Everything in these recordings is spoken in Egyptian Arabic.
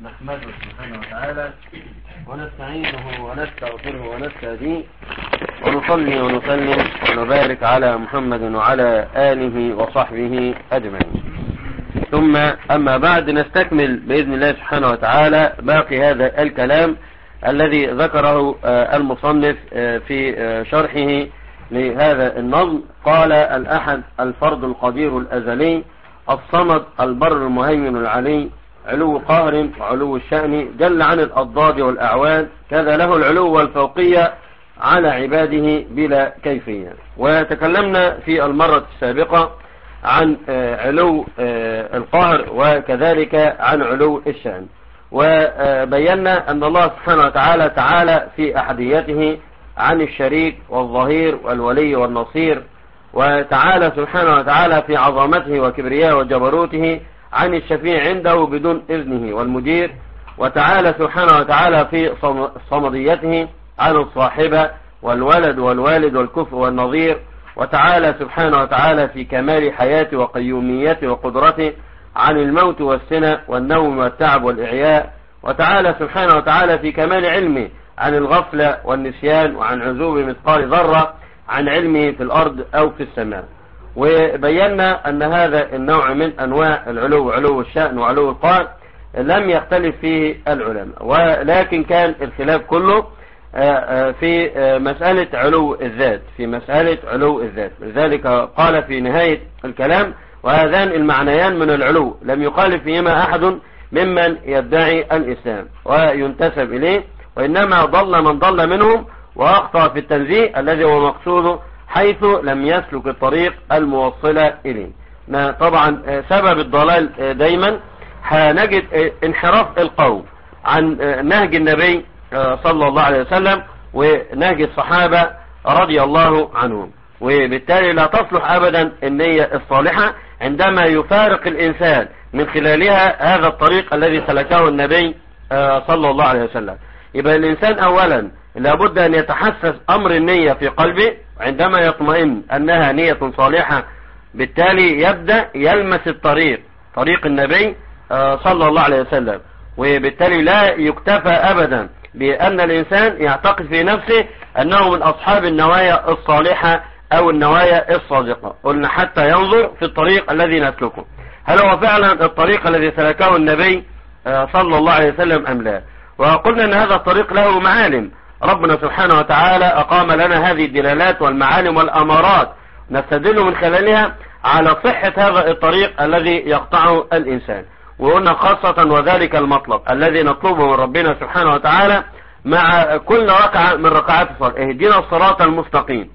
نحمده سبحانه وتعالى ونستعينه ونستغفره ونستهديه ونصلي ونسلم ونبارك على محمد وعلى آله وصحبه أجمعين ثم أما بعد نستكمل بإذن الله سبحانه وتعالى باقي هذا الكلام الذي ذكره المصنف في شرحه لهذا النظم قال الأحد الفرد القدير الأزلي الصمد البر المهيمن العلي علو قهر وعلو الشأن جل عن الأضداد والأعوان كذا له العلو والفوقية على عباده بلا كيفية وتكلمنا في المرة السابقة عن علو القهر وكذلك عن علو الشأن وبينا أن الله سبحانه وتعالى تعالى في أحديته عن الشريك والظهير والولي والنصير وتعالى سبحانه وتعالى في عظمته وكبرياء وجبروته عن الشفيع عنده بدون إذنه والمدير وتعالى سبحانه وتعالى في صمديته عن الصاحبة والولد والوالد والكفء والنظير وتعالى سبحانه وتعالى في كمال حياته وقيوميته وقدرته عن الموت والسنة والنوم والتعب والإعياء وتعالى سبحانه وتعالى في كمال علمه عن الغفلة والنسيان وعن عزوب مثقال ذرة عن علمه في الأرض أو في السماء وبينا أن هذا النوع من أنواع العلو علو الشأن وعلو القهر لم يختلف فيه العلماء ولكن كان الخلاف كله في مسألة علو الذات في مسألة علو الذات لذلك قال في نهاية الكلام وهذان المعنيان من العلو لم يخالف فيهما أحد ممن يدعي الإسلام وينتسب إليه وإنما ضل من ضل منهم وأخطأ في التنزيه الذي هو مقصوده حيث لم يسلك الطريق الموصلة إليه طبعا سبب الضلال دايما هنجد انحراف القوم عن نهج النبي صلى الله عليه وسلم ونهج الصحابة رضي الله عنهم وبالتالي لا تصلح أبدا النية الصالحة عندما يفارق الإنسان من خلالها هذا الطريق الذي سلكه النبي صلى الله عليه وسلم يبقى الإنسان أولا لابد أن يتحسس أمر النية في قلبه عندما يطمئن أنها نية صالحة بالتالي يبدأ يلمس الطريق طريق النبي صلى الله عليه وسلم وبالتالي لا يكتفى أبدا بأن الإنسان يعتقد في نفسه أنه من أصحاب النوايا الصالحة أو النوايا الصادقة قلنا حتى ينظر في الطريق الذي نسلكه هل هو فعلا الطريق الذي سلكه النبي صلى الله عليه وسلم أم لا وقلنا أن هذا الطريق له معالم ربنا سبحانه وتعالى أقام لنا هذه الدلالات والمعالم والأمارات نستدل من خلالها على صحة هذا الطريق الذي يقطعه الإنسان وقلنا خاصة وذلك المطلب الذي نطلبه من ربنا سبحانه وتعالى مع كل ركعة من ركعات الصلاة اهدنا الصراط المستقيم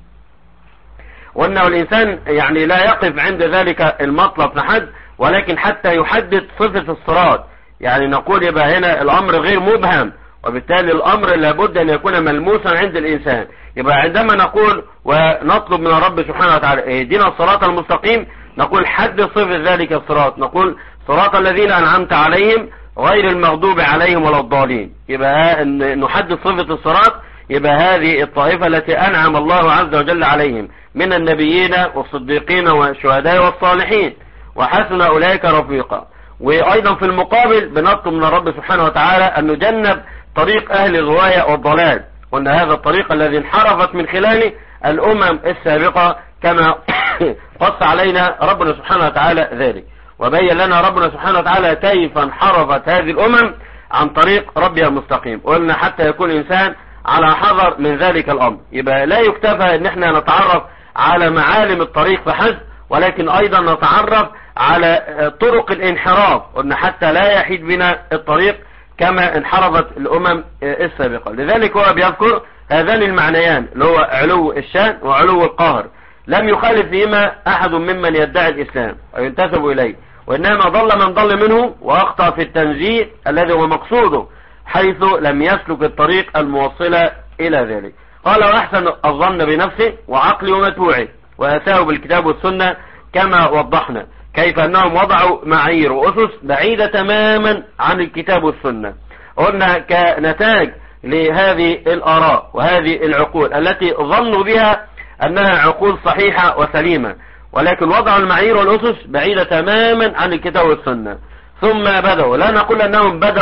وأنه الإنسان يعني لا يقف عند ذلك المطلب لحد ولكن حتى يحدد صفة الصراط يعني نقول يبقى هنا الأمر غير مبهم وبالتالي الأمر لابد أن يكون ملموسا عند الإنسان يبقى عندما نقول ونطلب من الرب سبحانه وتعالى اهدنا الصراط المستقيم نقول حد صفة ذلك الصراط نقول صراط الذين أنعمت عليهم غير المغضوب عليهم ولا الضالين يبقى نحدد صفة الصراط يبقى هذه الطائفة التي أنعم الله عز وجل عليهم من النبيين والصديقين والشهداء والصالحين وحسن أولئك رفيقا وأيضا في المقابل بنطلب من الرب سبحانه وتعالى أن نجنب طريق أهل الغواية والضلال وأن هذا الطريق الذي انحرفت من خلاله الأمم السابقة كما قص علينا ربنا سبحانه وتعالى ذلك وبين لنا ربنا سبحانه وتعالى كيف انحرفت هذه الأمم عن طريق ربها المستقيم قلنا حتى يكون الإنسان على حذر من ذلك الأمر يبقى لا يكتفى ان احنا نتعرف على معالم الطريق فحسب ولكن أيضا نتعرف على طرق الانحراف قلنا حتى لا يحيد بنا الطريق كما انحرفت الأمم السابقة لذلك هو بيذكر هذان المعنيان اللي هو علو الشان وعلو القهر لم يخالف فيهما أحد ممن يدعي الإسلام وينتسب إليه وإنما ضل من ضل منه وأخطأ في التنزيه الذي هو مقصوده حيث لم يسلك الطريق الموصلة إلى ذلك قال وأحسن الظن بنفسه وعقلي ومتوعي وأتاه بالكتاب والسنة كما وضحنا كيف أنهم وضعوا معايير وأسس بعيدة تماما عن الكتاب والسنة قلنا كنتاج لهذه الآراء وهذه العقول التي ظنوا بها أنها عقول صحيحة وسليمة ولكن وضعوا المعايير والأسس بعيدة تماما عن الكتاب والسنة ثم بدأوا لا نقول أنهم بدأوا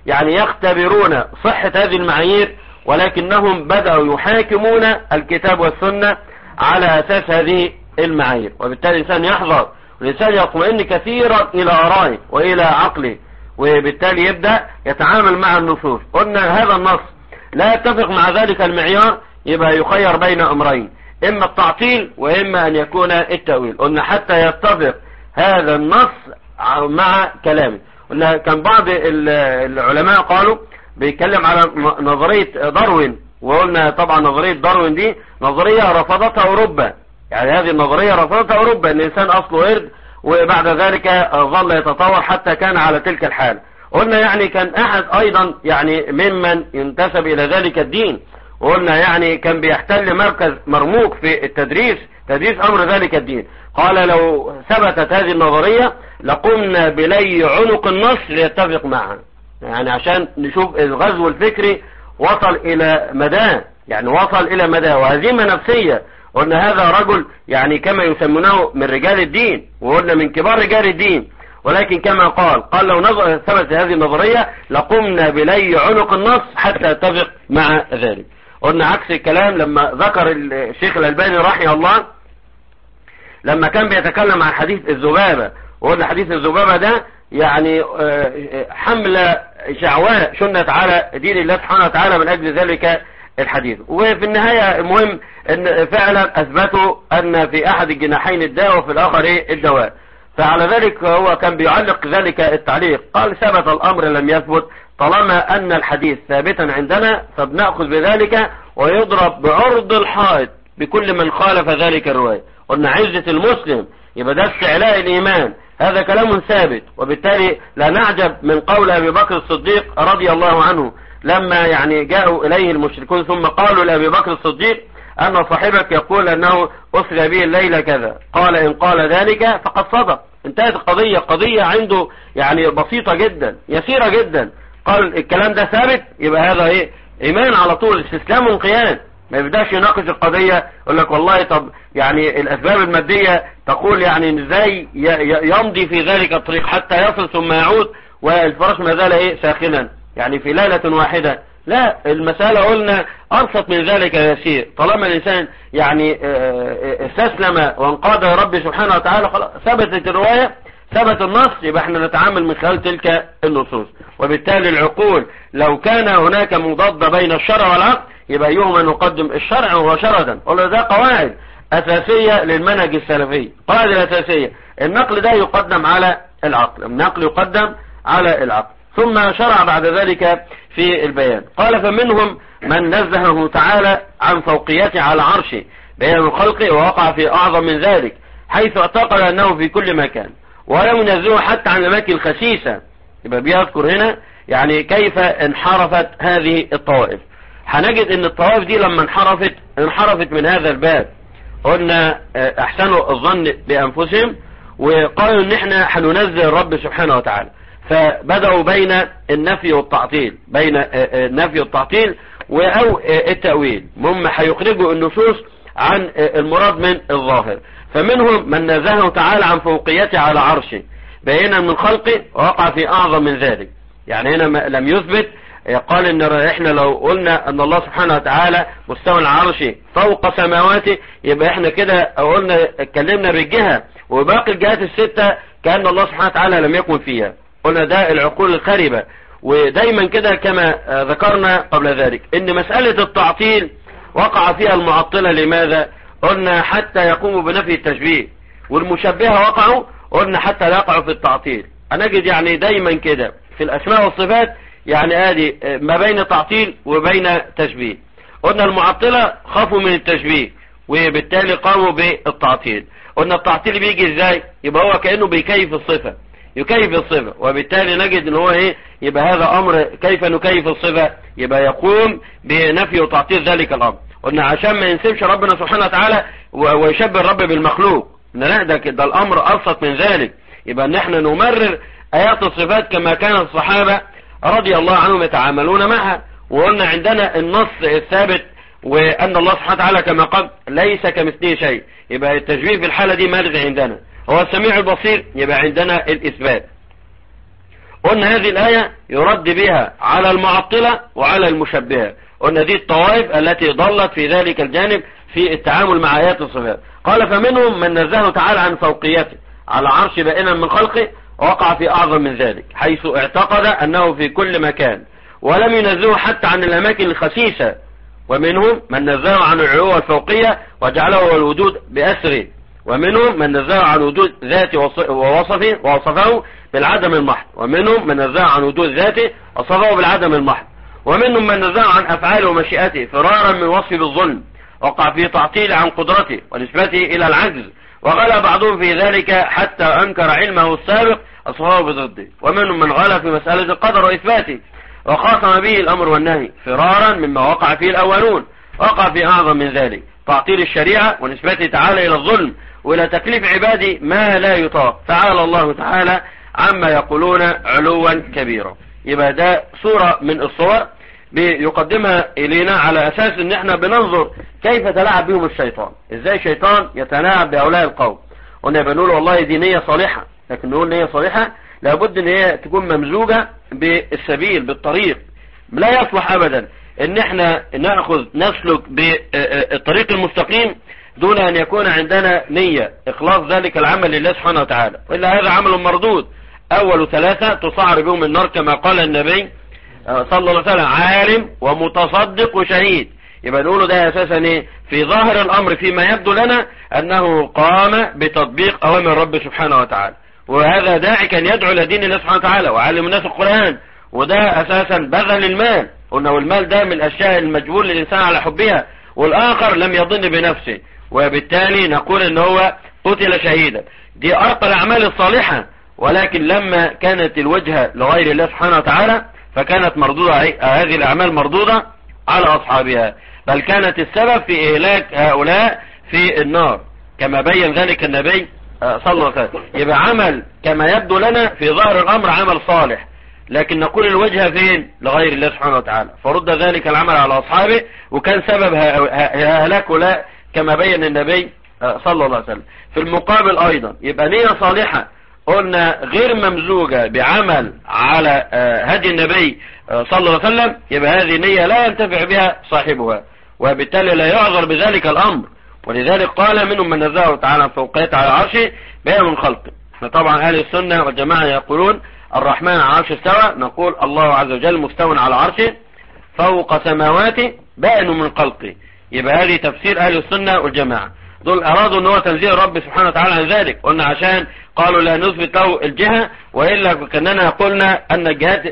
يعني يختبرون صحة هذه المعايير ولكنهم بدأوا يحاكمون الكتاب والسنة على أساس هذه المعايير وبالتالي الإنسان يحذر والإنسان يطمئن كثيرا إلى آرائه وإلى عقله وبالتالي يبدأ يتعامل مع النصوص قلنا هذا النص لا يتفق مع ذلك المعيار يبقى يخير بين أمرين إما التعطيل وإما أن يكون التأويل قلنا حتى يتفق هذا النص مع كلامه قلنا كان بعض العلماء قالوا بيتكلم على نظرية داروين وقلنا طبعا نظرية داروين دي نظرية رفضتها أوروبا يعني هذه النظرية رفضتها أوروبا أن الإنسان أصله قرد وبعد ذلك ظل يتطور حتى كان على تلك الحال قلنا يعني كان أحد أيضا يعني ممن ينتسب إلى ذلك الدين وقلنا يعني كان بيحتل مركز مرموق في التدريس تدريس أمر ذلك الدين قال لو ثبتت هذه النظرية لقمنا بلي عنق النص ليتفق معها يعني عشان نشوف الغزو الفكري وصل إلى مدى يعني وصل إلى مدى وهزيمة نفسية قلنا هذا رجل يعني كما يسمونه من رجال الدين وقلنا من كبار رجال الدين ولكن كما قال قال لو نظر ثبت هذه النظرية لقمنا بلي عنق النص حتى اتفق مع ذلك قلنا عكس الكلام لما ذكر الشيخ الألباني رحمه الله لما كان بيتكلم عن حديث الذبابة وقلنا حديث الذبابة ده يعني حملة شعواء شنت على دين الله سبحانه وتعالى من أجل ذلك الحديث وفي النهاية المهم ان فعلا اثبتوا ان في احد الجناحين الداء وفي الاخر الدواء فعلى ذلك هو كان بيعلق ذلك التعليق قال ثبت الامر لم يثبت طالما ان الحديث ثابتا عندنا فبنأخذ بذلك ويضرب بعرض الحائط بكل من خالف ذلك الرواية قلنا عزة المسلم يبقى ده استعلاء الايمان هذا كلام ثابت وبالتالي لا نعجب من قول ابي بكر الصديق رضي الله عنه لما يعني جاءوا إليه المشركون ثم قالوا لأبي بكر الصديق أن صاحبك يقول أنه أسرى به الليلة كذا قال إن قال ذلك فقد صدق انتهت القضية قضية عنده يعني بسيطة جدا يسيرة جدا قال الكلام ده ثابت يبقى هذا ايه ايمان على طول استسلام وانقياد ما يبداش يناقش القضية يقول لك والله طب يعني الاسباب المادية تقول يعني ازاي يمضي في ذلك الطريق حتى يصل ثم يعود والفرس ما زال ايه ساخنا يعني في ليلة واحدة لا المسألة قلنا أرصت من ذلك يسير طالما الإنسان يعني استسلم وانقاد ربي سبحانه وتعالى خلاص ثبتت الرواية ثبت النص يبقى احنا نتعامل من خلال تلك النصوص وبالتالي العقول لو كان هناك مضاد بين الشرع والعقل يبقى أيهما نقدم الشرع مباشرة قلنا ده قواعد أساسية للمنهج السلفي قواعد الأساسية النقل ده يقدم على العقل النقل يقدم على العقل ثم شرع بعد ذلك في البيان قال فمنهم من نزهه تعالى عن فوقيته على عرشه بيان الخلق ووقع في أعظم من ذلك حيث اعتقد أنه في كل مكان ولم ينزهه حتى عن الأماكن الخسيسة يبقى بيذكر هنا يعني كيف انحرفت هذه الطوائف هنجد ان الطوائف دي لما انحرفت انحرفت من هذا الباب قلنا احسنوا الظن بانفسهم وقالوا ان احنا هننزل الرب سبحانه وتعالى فبدأوا بين النفي والتعطيل بين النفي والتعطيل او التأويل هم هيخرجوا النصوص عن المراد من الظاهر فمنهم من نزهه تعالى عن فوقيته على عرشه بينا من خلقه وقع في اعظم من ذلك يعني هنا لم يثبت قال ان احنا لو قلنا ان الله سبحانه وتعالى مستوى العرش فوق سماواته يبقى احنا كده قلنا اتكلمنا بالجهة وباقي الجهات الستة كأن الله سبحانه وتعالى لم يكن فيها قلنا ده العقول الخربة ودايما كده كما ذكرنا قبل ذلك ان مسألة التعطيل وقع فيها المعطلة لماذا قلنا حتى يقوموا بنفي التشبيه والمشبهة وقعوا قلنا حتى لا يقعوا في التعطيل نجد يعني دايما كده في الاسماء والصفات يعني ادي ما بين تعطيل وبين تشبيه قلنا المعطلة خافوا من التشبيه وبالتالي قاموا بالتعطيل قلنا التعطيل بيجي ازاي يبقى هو كأنه بيكيف الصفة يكيف الصفة وبالتالي نجد ان هو ايه يبقى هذا امر كيف نكيف الصفة يبقى يقوم بنفي وتعطيل ذلك الامر قلنا عشان ما ينسبش ربنا سبحانه وتعالى ويشبه الرب بالمخلوق لا ده كده الامر ابسط من ذلك يبقى ان احنا نمرر ايات الصفات كما كان الصحابة رضي الله عنهم يتعاملون معها وقلنا عندنا النص الثابت وان الله سبحانه وتعالى كما قال ليس كمثله شيء يبقى التشبيه في الحالة دي ملغي عندنا هو السميع البصير يبقى عندنا الإثبات قلنا هذه الآية يرد بها على المعطلة وعلى المشبهة قلنا دي الطوائف التي ضلت في ذلك الجانب في التعامل مع آيات الصفات قال فمنهم من نزهه تعالى عن فوقيته على عرش بائنا من خلقه وقع في أعظم من ذلك حيث اعتقد أنه في كل مكان ولم ينزهه حتى عن الأماكن الخسيسة ومنهم من نزهه عن العلو والفوقية وجعله الوجود بأسره ومنهم من نزهه عن وجود ذاته ووصفه ووصفه بالعدم المحض ومنهم من نزهه عن وجود ذاته وصفه بالعدم المحض ومنهم من نزهه عن أفعاله ومشيئته فرارا من وصفه بالظلم وقع في تعطيل عن قدرته ونسبته إلى العجز وغلا بعضهم في ذلك حتى أنكر علمه السابق أصفه بضده ومنهم من غلا في مسألة القدر وإثباته وخاصم به الأمر والنهي فرارا مما وقع فيه الأولون وقع في أعظم من ذلك تعطيل الشريعة ونسبته تعالى إلى الظلم وإلى تكليف عبادي ما لا يطاق تعالى الله تعالى عما يقولون علوا كبيرا يبقى ده صورة من الصور بيقدمها إلينا على أساس ان احنا بننظر كيف تلاعب بهم الشيطان ازاي الشيطان يتلاعب بأولاء القوم قلنا بنقول والله دي نية صالحة لكن نقول نية صالحة لابد ان هي تكون ممزوجة بالسبيل بالطريق لا يصلح ابدا ان احنا ناخذ نسلك بالطريق المستقيم دون ان يكون عندنا نية اخلاص ذلك العمل لله سبحانه وتعالى والا هذا عمل مردود اول ثلاثة تصعر بهم النار كما قال النبي صلى الله عليه وسلم عالم ومتصدق وشهيد يبقى نقوله ده اساسا ايه في ظاهر الامر فيما يبدو لنا انه قام بتطبيق اوامر رب سبحانه وتعالى وهذا داعي كان يدعو الى دين الله سبحانه وتعالى وعلم الناس القرآن وده اساسا بذل المال قلنا والمال ده من الاشياء المجبول للانسان على حبها والاخر لم يظن بنفسه وبالتالي نقول ان هو قتل شهيدا دي ارقى الاعمال الصالحة ولكن لما كانت الوجهة لغير الله سبحانه وتعالى فكانت مردودة هذه الأعمال مردودة على أصحابها بل كانت السبب في إهلاك هؤلاء في النار كما بين ذلك النبي صلى الله عليه وسلم يبقى عمل كما يبدو لنا في ظاهر الأمر عمل صالح لكن نقول الوجهة فين لغير الله سبحانه وتعالى فرد ذلك العمل على أصحابه وكان سبب هلاك هؤلاء كما بين النبي صلى الله عليه وسلم في المقابل أيضا يبقى نية صالحة قلنا غير ممزوجة بعمل على هدي النبي صلى الله عليه وسلم يبقى هذه نية لا ينتفع بها صاحبها وبالتالي لا يعذر بذلك الأمر ولذلك قال منهم من نزاه تعالى فوقيت على عرشه بين من خلقه احنا طبعا أهل السنة والجماعة يقولون الرحمن على عرش استوى نقول الله عز وجل مستوى على عرشه فوق سماواته بائن من خلقه يبقى هذه تفسير أهل السنة والجماعة دول أرادوا أن هو تنزيه الرب سبحانه وتعالى عن ذلك قلنا عشان قالوا لا نثبت له الجهة وإلا كأننا قلنا أن الجهات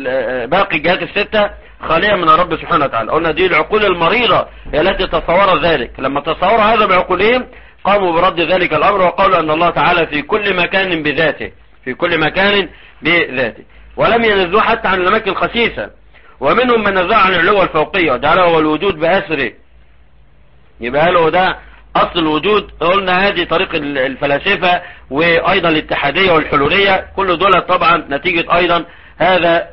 باقي الجهات الستة خالية من الرب سبحانه وتعالى قلنا دي العقول المريضة هي التي تصور ذلك لما تصور هذا بعقولهم قاموا برد ذلك الأمر وقالوا أن الله تعالى في كل مكان بذاته في كل مكان بذاته ولم ينزوه حتى عن الأماكن الخسيسة ومنهم من نزع عن العلو الفوقية وجعله هو الوجود بأسره يبقى له ده أصل الوجود قلنا هذه طريق الفلاسفة وأيضا الاتحادية والحلولية كل دول طبعا نتيجة أيضا هذا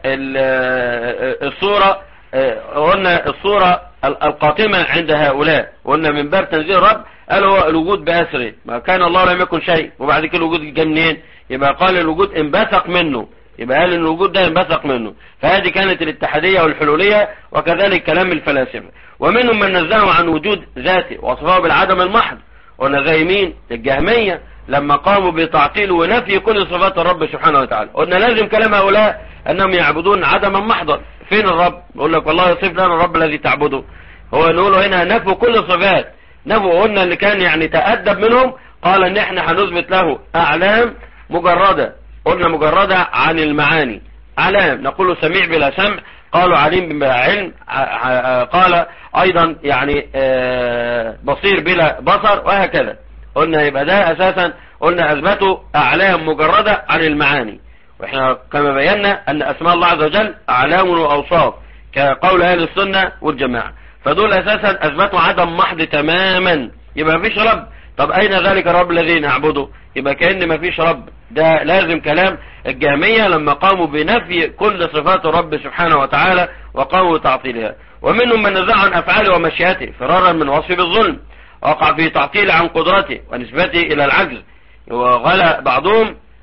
الصورة قلنا الصورة القاتمة عند هؤلاء قلنا من باب تنزيل الرب قال هو الوجود بأسره ما كان الله لم يكن شيء وبعد كده الوجود جاء منين يبقى قال الوجود انبثق منه يبقى قال الوجود ده انبثق منه فهذه كانت الاتحادية والحلولية وكذلك كلام الفلاسفة ومنهم من نزهه عن وجود ذاته وصفه بالعدم المحض قلنا زي مين الجهمية لما قاموا بتعطيل ونفي كل صفات الرب سبحانه وتعالى قلنا لازم كلام هؤلاء انهم يعبدون عدما محضا فين الرب يقول لك والله يصف لنا الرب الذي تعبده هو نقوله هنا نفوا كل صفات نفوا قلنا اللي كان يعني تأدب منهم قال ان احنا هنثبت له اعلام مجردة قلنا مجردة عن المعاني علام نقول سميع بلا سمع قالوا عليم بلا علم قال ايضا يعني بصير بلا بصر وهكذا قلنا يبقى ده اساسا قلنا اثبتوا اعلام مجردة عن المعاني واحنا كما بينا ان اسماء الله عز وجل اعلام واوصاف كقول اهل السنة والجماعة فدول اساسا اثبتوا عدم محض تماما يبقى مفيش رب طب اين ذلك الرب الذي نعبده يبقى كأن مفيش رب ده لازم كلام الجهمية لما قاموا بنفي كل صفات الرب سبحانه وتعالى وقاموا بتعطيلها ومنهم من نزع عن افعاله ومشيئته فرارا من وصف بالظلم وقع في تعطيل عن قدرته ونسبته الى العجز وغلا بعضهم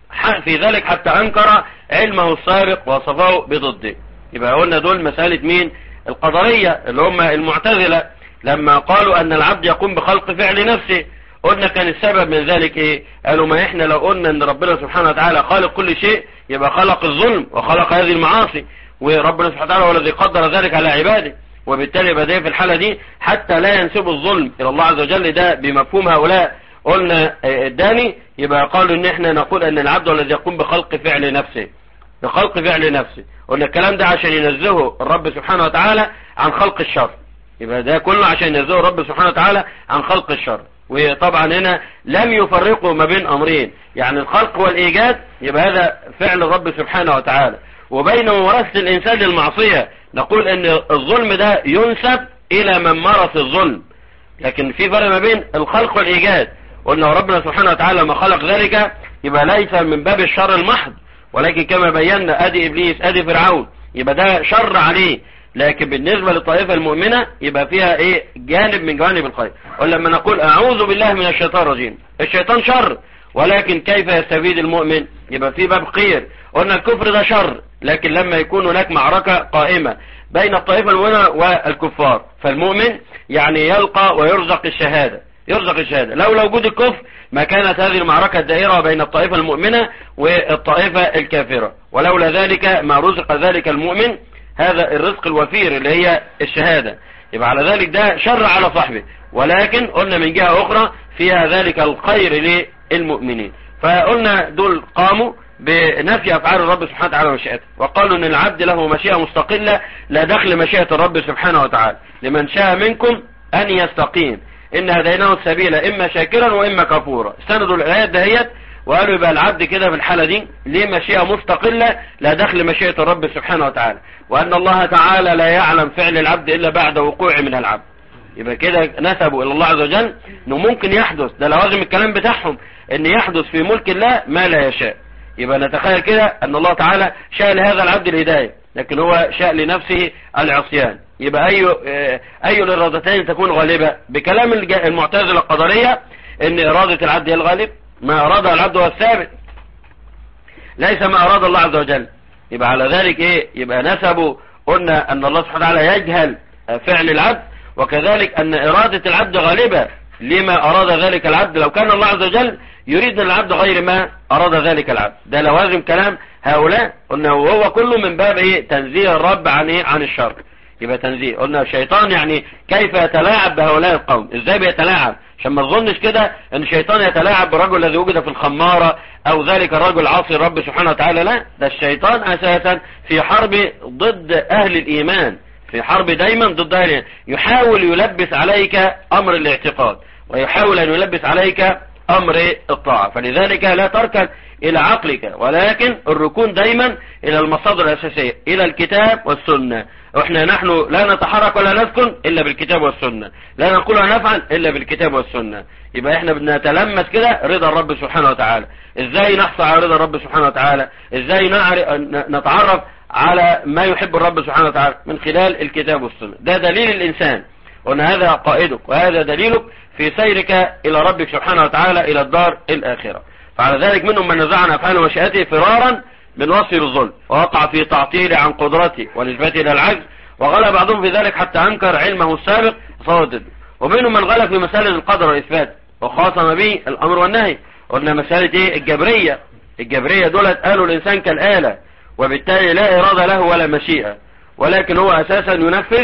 في ذلك حتى أنكر علمه السابق وصفه بضده يبقى قلنا دول مسألة مين القدرية اللي هم المعتزلة لما قالوا أن العبد يقوم بخلق فعل نفسه قلنا كان السبب من ذلك ايه قالوا ما احنا لو قلنا ان ربنا سبحانه وتعالى خالق كل شيء يبقى خلق الظلم وخلق هذه المعاصي وربنا سبحانه وتعالى هو الذي قدر ذلك على عباده وبالتالي بدأ في الحالة دي حتى لا ينسب الظلم الى الله عز وجل ده بمفهوم هؤلاء قلنا الداني يبقى قالوا ان احنا نقول ان العبد هو الذي يقوم بخلق فعل نفسه بخلق فعل نفسه قلنا الكلام ده عشان ينزهه الرب سبحانه وتعالى عن خلق الشر يبقى ده كله عشان ينزهه الرب سبحانه وتعالى عن خلق الشر وطبعا هنا لم يفرقوا ما بين امرين يعني الخلق والايجاد يبقى هذا فعل الرب سبحانه وتعالى وبين ممارسة الانسان للمعصية نقول ان الظلم ده ينسب الى من مارس الظلم لكن في فرق ما بين الخلق والايجاد قلنا ربنا سبحانه وتعالى ما خلق ذلك يبقى ليس من باب الشر المحض ولكن كما بينا ادي ابليس ادي فرعون يبقى ده شر عليه لكن بالنسبة للطائفة المؤمنة يبقى فيها ايه جانب من جوانب الخير ولما نقول اعوذ بالله من الشيطان الرجيم الشيطان شر ولكن كيف يستفيد المؤمن يبقى في باب خير قلنا الكفر ده شر لكن لما يكون هناك معركة قائمة بين الطائفة المؤمنة والكفار فالمؤمن يعني يلقى ويرزق الشهادة يرزق الشهادة لولا وجود الكفر ما كانت هذه المعركة الدائرة بين الطائفة المؤمنة والطائفة الكافرة ولولا ذلك ما رزق ذلك المؤمن هذا الرزق الوفير اللي هي الشهادة يبقى على ذلك ده شر على صاحبه ولكن قلنا من جهة أخرى فيها ذلك الخير للمؤمنين فقلنا دول قاموا بنفي أفعال الرب سبحانه وتعالى ومشيئته وقالوا أن العبد له مشيئة مستقلة لا دخل مشيئة الرب سبحانه وتعالى لمن شاء منكم أن يستقيم إن هديناه السبيل إما شاكرا وإما كفورا استندوا الآيات دهيت وقالوا يبقى العبد كده في الحالة دي ليه مشيئة مستقلة لا دخل مشيئة الرب سبحانه وتعالى وأن الله تعالى لا يعلم فعل العبد إلا بعد وقوع من العبد يبقى كده نسبوا إلى الله عز وجل أنه ممكن يحدث ده لوازم الكلام بتاعهم أن يحدث في ملك الله ما لا يشاء يبقى نتخيل كده أن الله تعالى شاء لهذا العبد الهداية لكن هو شاء لنفسه العصيان يبقى أي أي الإرادتين تكون غالبة بكلام المعتزلة القدرية أن إرادة العبد هي الغالب ما أراد العبد هو الثابت ليس ما أراد الله عز وجل يبقى على ذلك إيه يبقى نسبوا قلنا أن الله سبحانه وتعالى يجهل فعل العبد وكذلك أن إرادة العبد غالبة لما أراد ذلك العبد لو كان الله عز وجل يريد من العبد غير ما أراد ذلك العبد ده لوازم كلام هؤلاء قلنا وهو كله من باب إيه تنزيه الرب عن إيه عن الشر يبقى تنزيه قلنا الشيطان يعني كيف يتلاعب بهؤلاء القوم ازاي بيتلاعب عشان ما تظنش كده ان الشيطان يتلاعب بالرجل الذي وجد في الخمارة او ذلك الرجل عاصي الرب سبحانه وتعالى لا ده الشيطان اساسا في حرب ضد اهل الايمان في حرب دايما ضد اهل الإيمان. يحاول يلبس عليك امر الاعتقاد ويحاول ان يلبس عليك امر الطاعة فلذلك لا تركن الى عقلك ولكن الركون دايما الى المصادر الاساسية الى الكتاب والسنة احنا نحن لا نتحرك ولا نسكن الا بالكتاب والسنة لا نقول ونفعل الا بالكتاب والسنة يبقى احنا بنتلمس كده رضا الرب سبحانه وتعالى ازاي نحصل على رضا الرب سبحانه وتعالى ازاي نعرف نتعرف على ما يحب الرب سبحانه وتعالى من خلال الكتاب والسنة ده دليل الانسان وان هذا قائدك وهذا دليلك في سيرك الى ربك سبحانه وتعالى الى الدار الاخرة فعلى ذلك منهم من نزع عن افعال ومشيئته فرارا من وصف الظلم ووقع في تعطيل عن قدرته ونسبته الى العجز وغلى بعضهم في ذلك حتى انكر علمه السابق صوت ومنهم من غلى في مسائل القدر والاثبات وخاصم به الامر والنهي قلنا مسألة ايه الجبرية الجبرية دولت قالوا الانسان كالآلة وبالتالي لا ارادة له ولا مشيئة ولكن هو اساسا ينفذ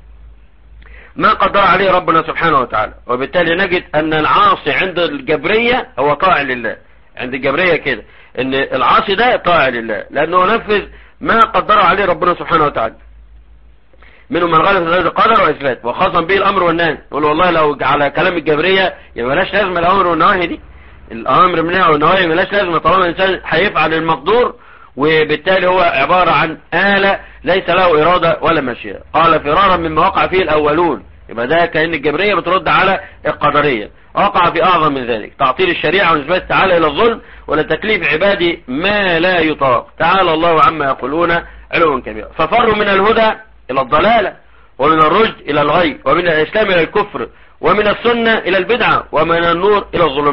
ما قدر عليه ربنا سبحانه وتعالى وبالتالي نجد ان العاصي عند الجبرية هو طاع لله عند الجبرية كده ان العاصي ده طاع لله لانه نفذ ما قدر عليه ربنا سبحانه وتعالى منهم من غلط في القدر واثبات وخاصم به الامر والنهي يقول والله لو على كلام الجبرية يبقى ملاش لازمه الامر والنواهي دي الامر منها والنواهي ملاش لازمه طالما الانسان هيفعل المقدور وبالتالي هو عبارة عن آلة ليس له إرادة ولا مشيئة قال فرارا مما وقع فيه الأولون يبقى ده كأن الجبرية بترد على القدرية وقع في أعظم من ذلك تعطيل الشريعة ونسبة تعالى إلى الظلم ولا تكليف عبادي ما لا يطاق تعالى الله عما يقولون علوا كبيرا ففروا من الهدى إلى الضلالة ومن الرشد إلى الغي ومن الإسلام إلى الكفر ومن السنة إلى البدعة ومن النور إلى الظلمات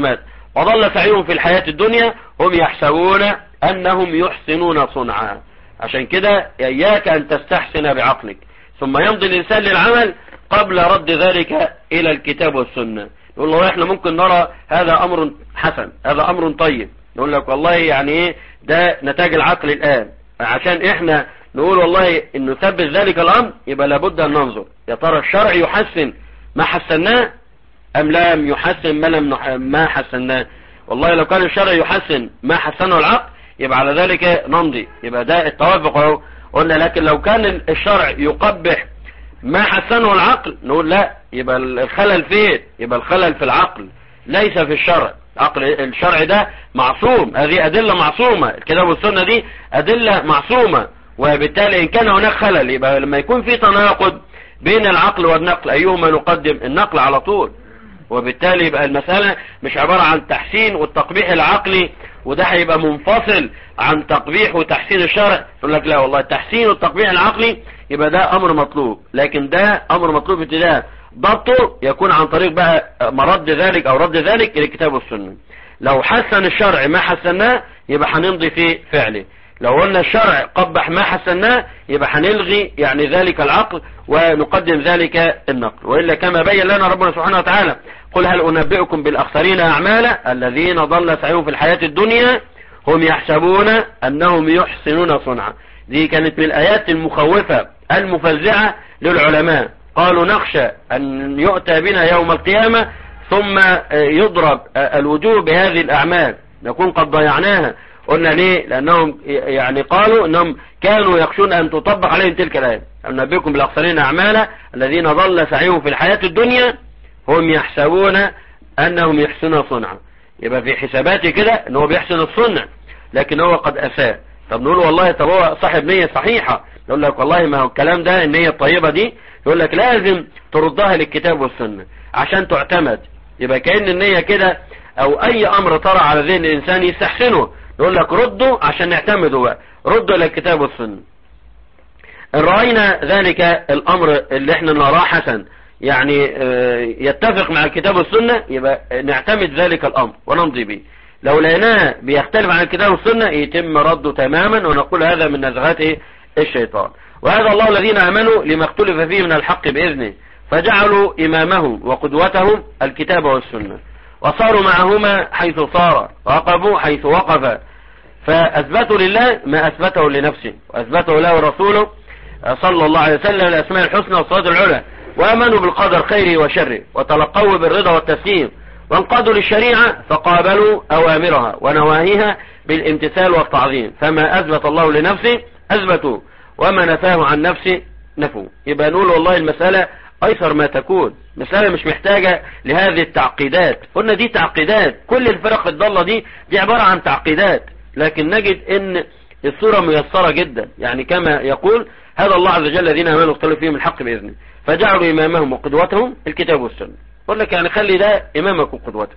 وضل سعيهم في الحياة الدنيا هم يحسبون أنهم يحسنون صنعا عشان كده إياك أن تستحسن بعقلك ثم يمضي الإنسان للعمل قبل رد ذلك إلى الكتاب والسنة يقول له احنا ممكن نرى هذا أمر حسن هذا أمر طيب نقول لك والله يعني ايه ده نتاج العقل الآن عشان احنا نقول والله ان نثبت ذلك الأمر يبقى لابد أن ننظر يا ترى الشرع يحسن ما حسناه أم لم يحسن ما لم ما حسناه والله لو كان الشرع يحسن ما حسنه العقل يبقى على ذلك نمضي يبقى ده التوافق اهو قلنا لكن لو كان الشرع يقبح ما حسنه العقل نقول لا يبقى الخلل فين يبقى الخلل في العقل ليس في الشرع عقل الشرع ده معصوم هذه أدلة معصومة الكتاب والسنة دي أدلة معصومة وبالتالي إن كان هناك خلل يبقى لما يكون في تناقض بين العقل والنقل أيهما نقدم النقل على طول وبالتالي يبقى المسألة مش عبارة عن تحسين والتقبيح العقلي وده هيبقى منفصل عن تقبيح وتحسين الشرع يقول لك لا والله التحسين والتقبيح العقلي يبقى ده امر مطلوب لكن ده امر مطلوب ابتداء ضبطه يكون عن طريق بقى مرد ذلك او رد ذلك الى الكتاب والسنة لو حسن الشرع ما حسناه يبقى هنمضي في فعله لو قلنا الشرع قبح ما حسناه يبقى هنلغي يعني ذلك العقل ونقدم ذلك النقل وإلا كما بين لنا ربنا سبحانه وتعالى قل هل أنبئكم بالأخسرين أعمالا الذين ضل سعيهم في الحياة الدنيا هم يحسبون أنهم يحسنون صنعا دي كانت من الآيات المخوفة المفزعة للعلماء قالوا نخشى أن يؤتى بنا يوم القيامة ثم يضرب الوجوه بهذه الأعمال نكون قد ضيعناها قلنا ليه لأنهم يعني قالوا أنهم كانوا يخشون أن تطبق عليهم تلك الآية أنبئكم بالأخسرين أعمالا الذين ضل سعيهم في الحياة الدنيا هم يحسبون أنهم يحسنون صنعا يبقى في حساباتي كده ان هو بيحسن الصنع لكن هو قد أساء طب نقول والله طب هو صاحب نية صحيحة يقول لك والله ما هو الكلام ده النية الطيبة دي يقول لك لازم تردها للكتاب والسنة عشان تعتمد يبقى كأن النية كده او اي امر طرى على ذهن الانسان يستحسنه يقول لك رده عشان نعتمده بقى رده الى الكتاب والسنة ان رأينا ذلك الامر اللي احنا نراه حسن يعني يتفق مع الكتاب والسنة يبقى نعتمد ذلك الامر ونمضي به لو لقيناه بيختلف عن الكتاب والسنة يتم رده تماما ونقول هذا من نزغات الشيطان وهذا الله الذين امنوا لما اختلف فيه من الحق باذنه فجعلوا امامهم وقدوتهم الكتاب والسنة وصاروا معهما حيث صار وقفوا حيث وقف فأثبتوا لله ما أثبته لنفسه وأثبته له رسوله صلى الله عليه وسلم الأسماء الحسنى والصلاة العلى وآمنوا بالقدر خيره وشره وتلقوا بالرضا والتسليم وانقادوا للشريعة فقابلوا أوامرها ونواهيها بالامتثال والتعظيم فما أثبت الله لنفسه أثبتوا وما نفاه عن نفسه نفوا يبقى نقول والله المسألة أيسر ما تكون مسألة مش محتاجة لهذه التعقيدات قلنا دي تعقيدات كل الفرق الضالة دي دي عبارة عن تعقيدات لكن نجد ان الصورة ميسرة جدا يعني كما يقول هذا الله عز وجل الذين امنوا اختلفوا فيهم الحق بإذنه فجعلوا إمامهم وقدوتهم الكتاب والسنة يقول لك يعني خلي ده إمامك وقدوتك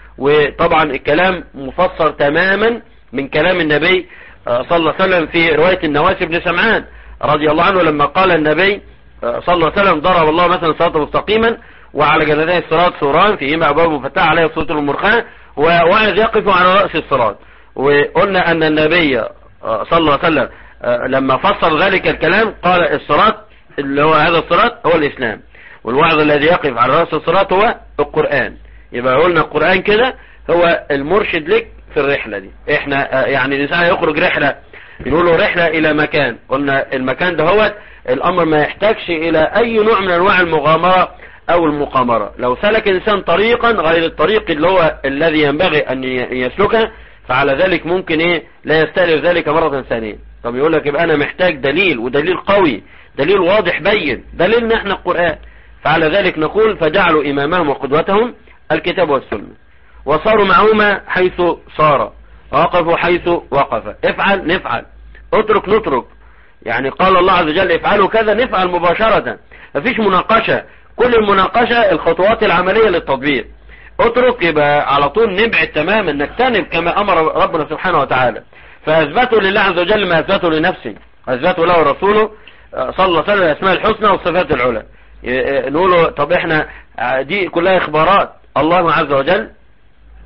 وطبعا الكلام مفسر تماما من كلام النبي صلى الله عليه وسلم في رواية النواس بن سمعان رضي الله عنه لما قال النبي صلى الله عليه وسلم ضرب الله مثلا صراطا مستقيما وعلى جنتي الصراط سوران فيهما أبواب مفتحة عليها صوت المرخاة وواعظ يقف على رأس الصراط وقلنا أن النبي صلى الله عليه وسلم لما فسر ذلك الكلام قال الصراط اللي هو هذا الصراط هو الإسلام والوعظ الذي يقف على رأس الصراط هو القرآن يبقى قلنا القرآن كده هو المرشد لك في الرحلة دي احنا يعني الإنسان يخرج رحلة يقولوا رحلة إلى مكان قلنا المكان ده هو الأمر ما يحتاجش إلى أي نوع من أنواع المغامرة أو المقامرة لو سلك إنسان طريقا غير الطريق اللي هو الذي ينبغي أن يسلكه فعلى ذلك ممكن إيه لا يستألف ذلك مرة ثانية طب يقول لك يبقى أنا محتاج دليل ودليل قوي دليل واضح بين دليلنا احنا القرآن فعلى ذلك نقول فجعلوا إمامهم وقدوتهم الكتاب والسنة وصاروا معهما حيث صار وقفوا حيث وقف افعل نفعل اترك نترك يعني قال الله عز وجل افعلوا كذا نفعل مباشرة مفيش مناقشة كل المناقشة الخطوات العملية للتطبيق اترك يبقى على طول نبعد تماما نجتنب كما امر ربنا سبحانه وتعالى فاثبتوا لله عز وجل ما اثبته لنفسه اثبته له رسوله صلى الله عليه وسلم الاسماء الحسنى والصفات العلى نقول طب احنا دي كلها اخبارات الله عز وجل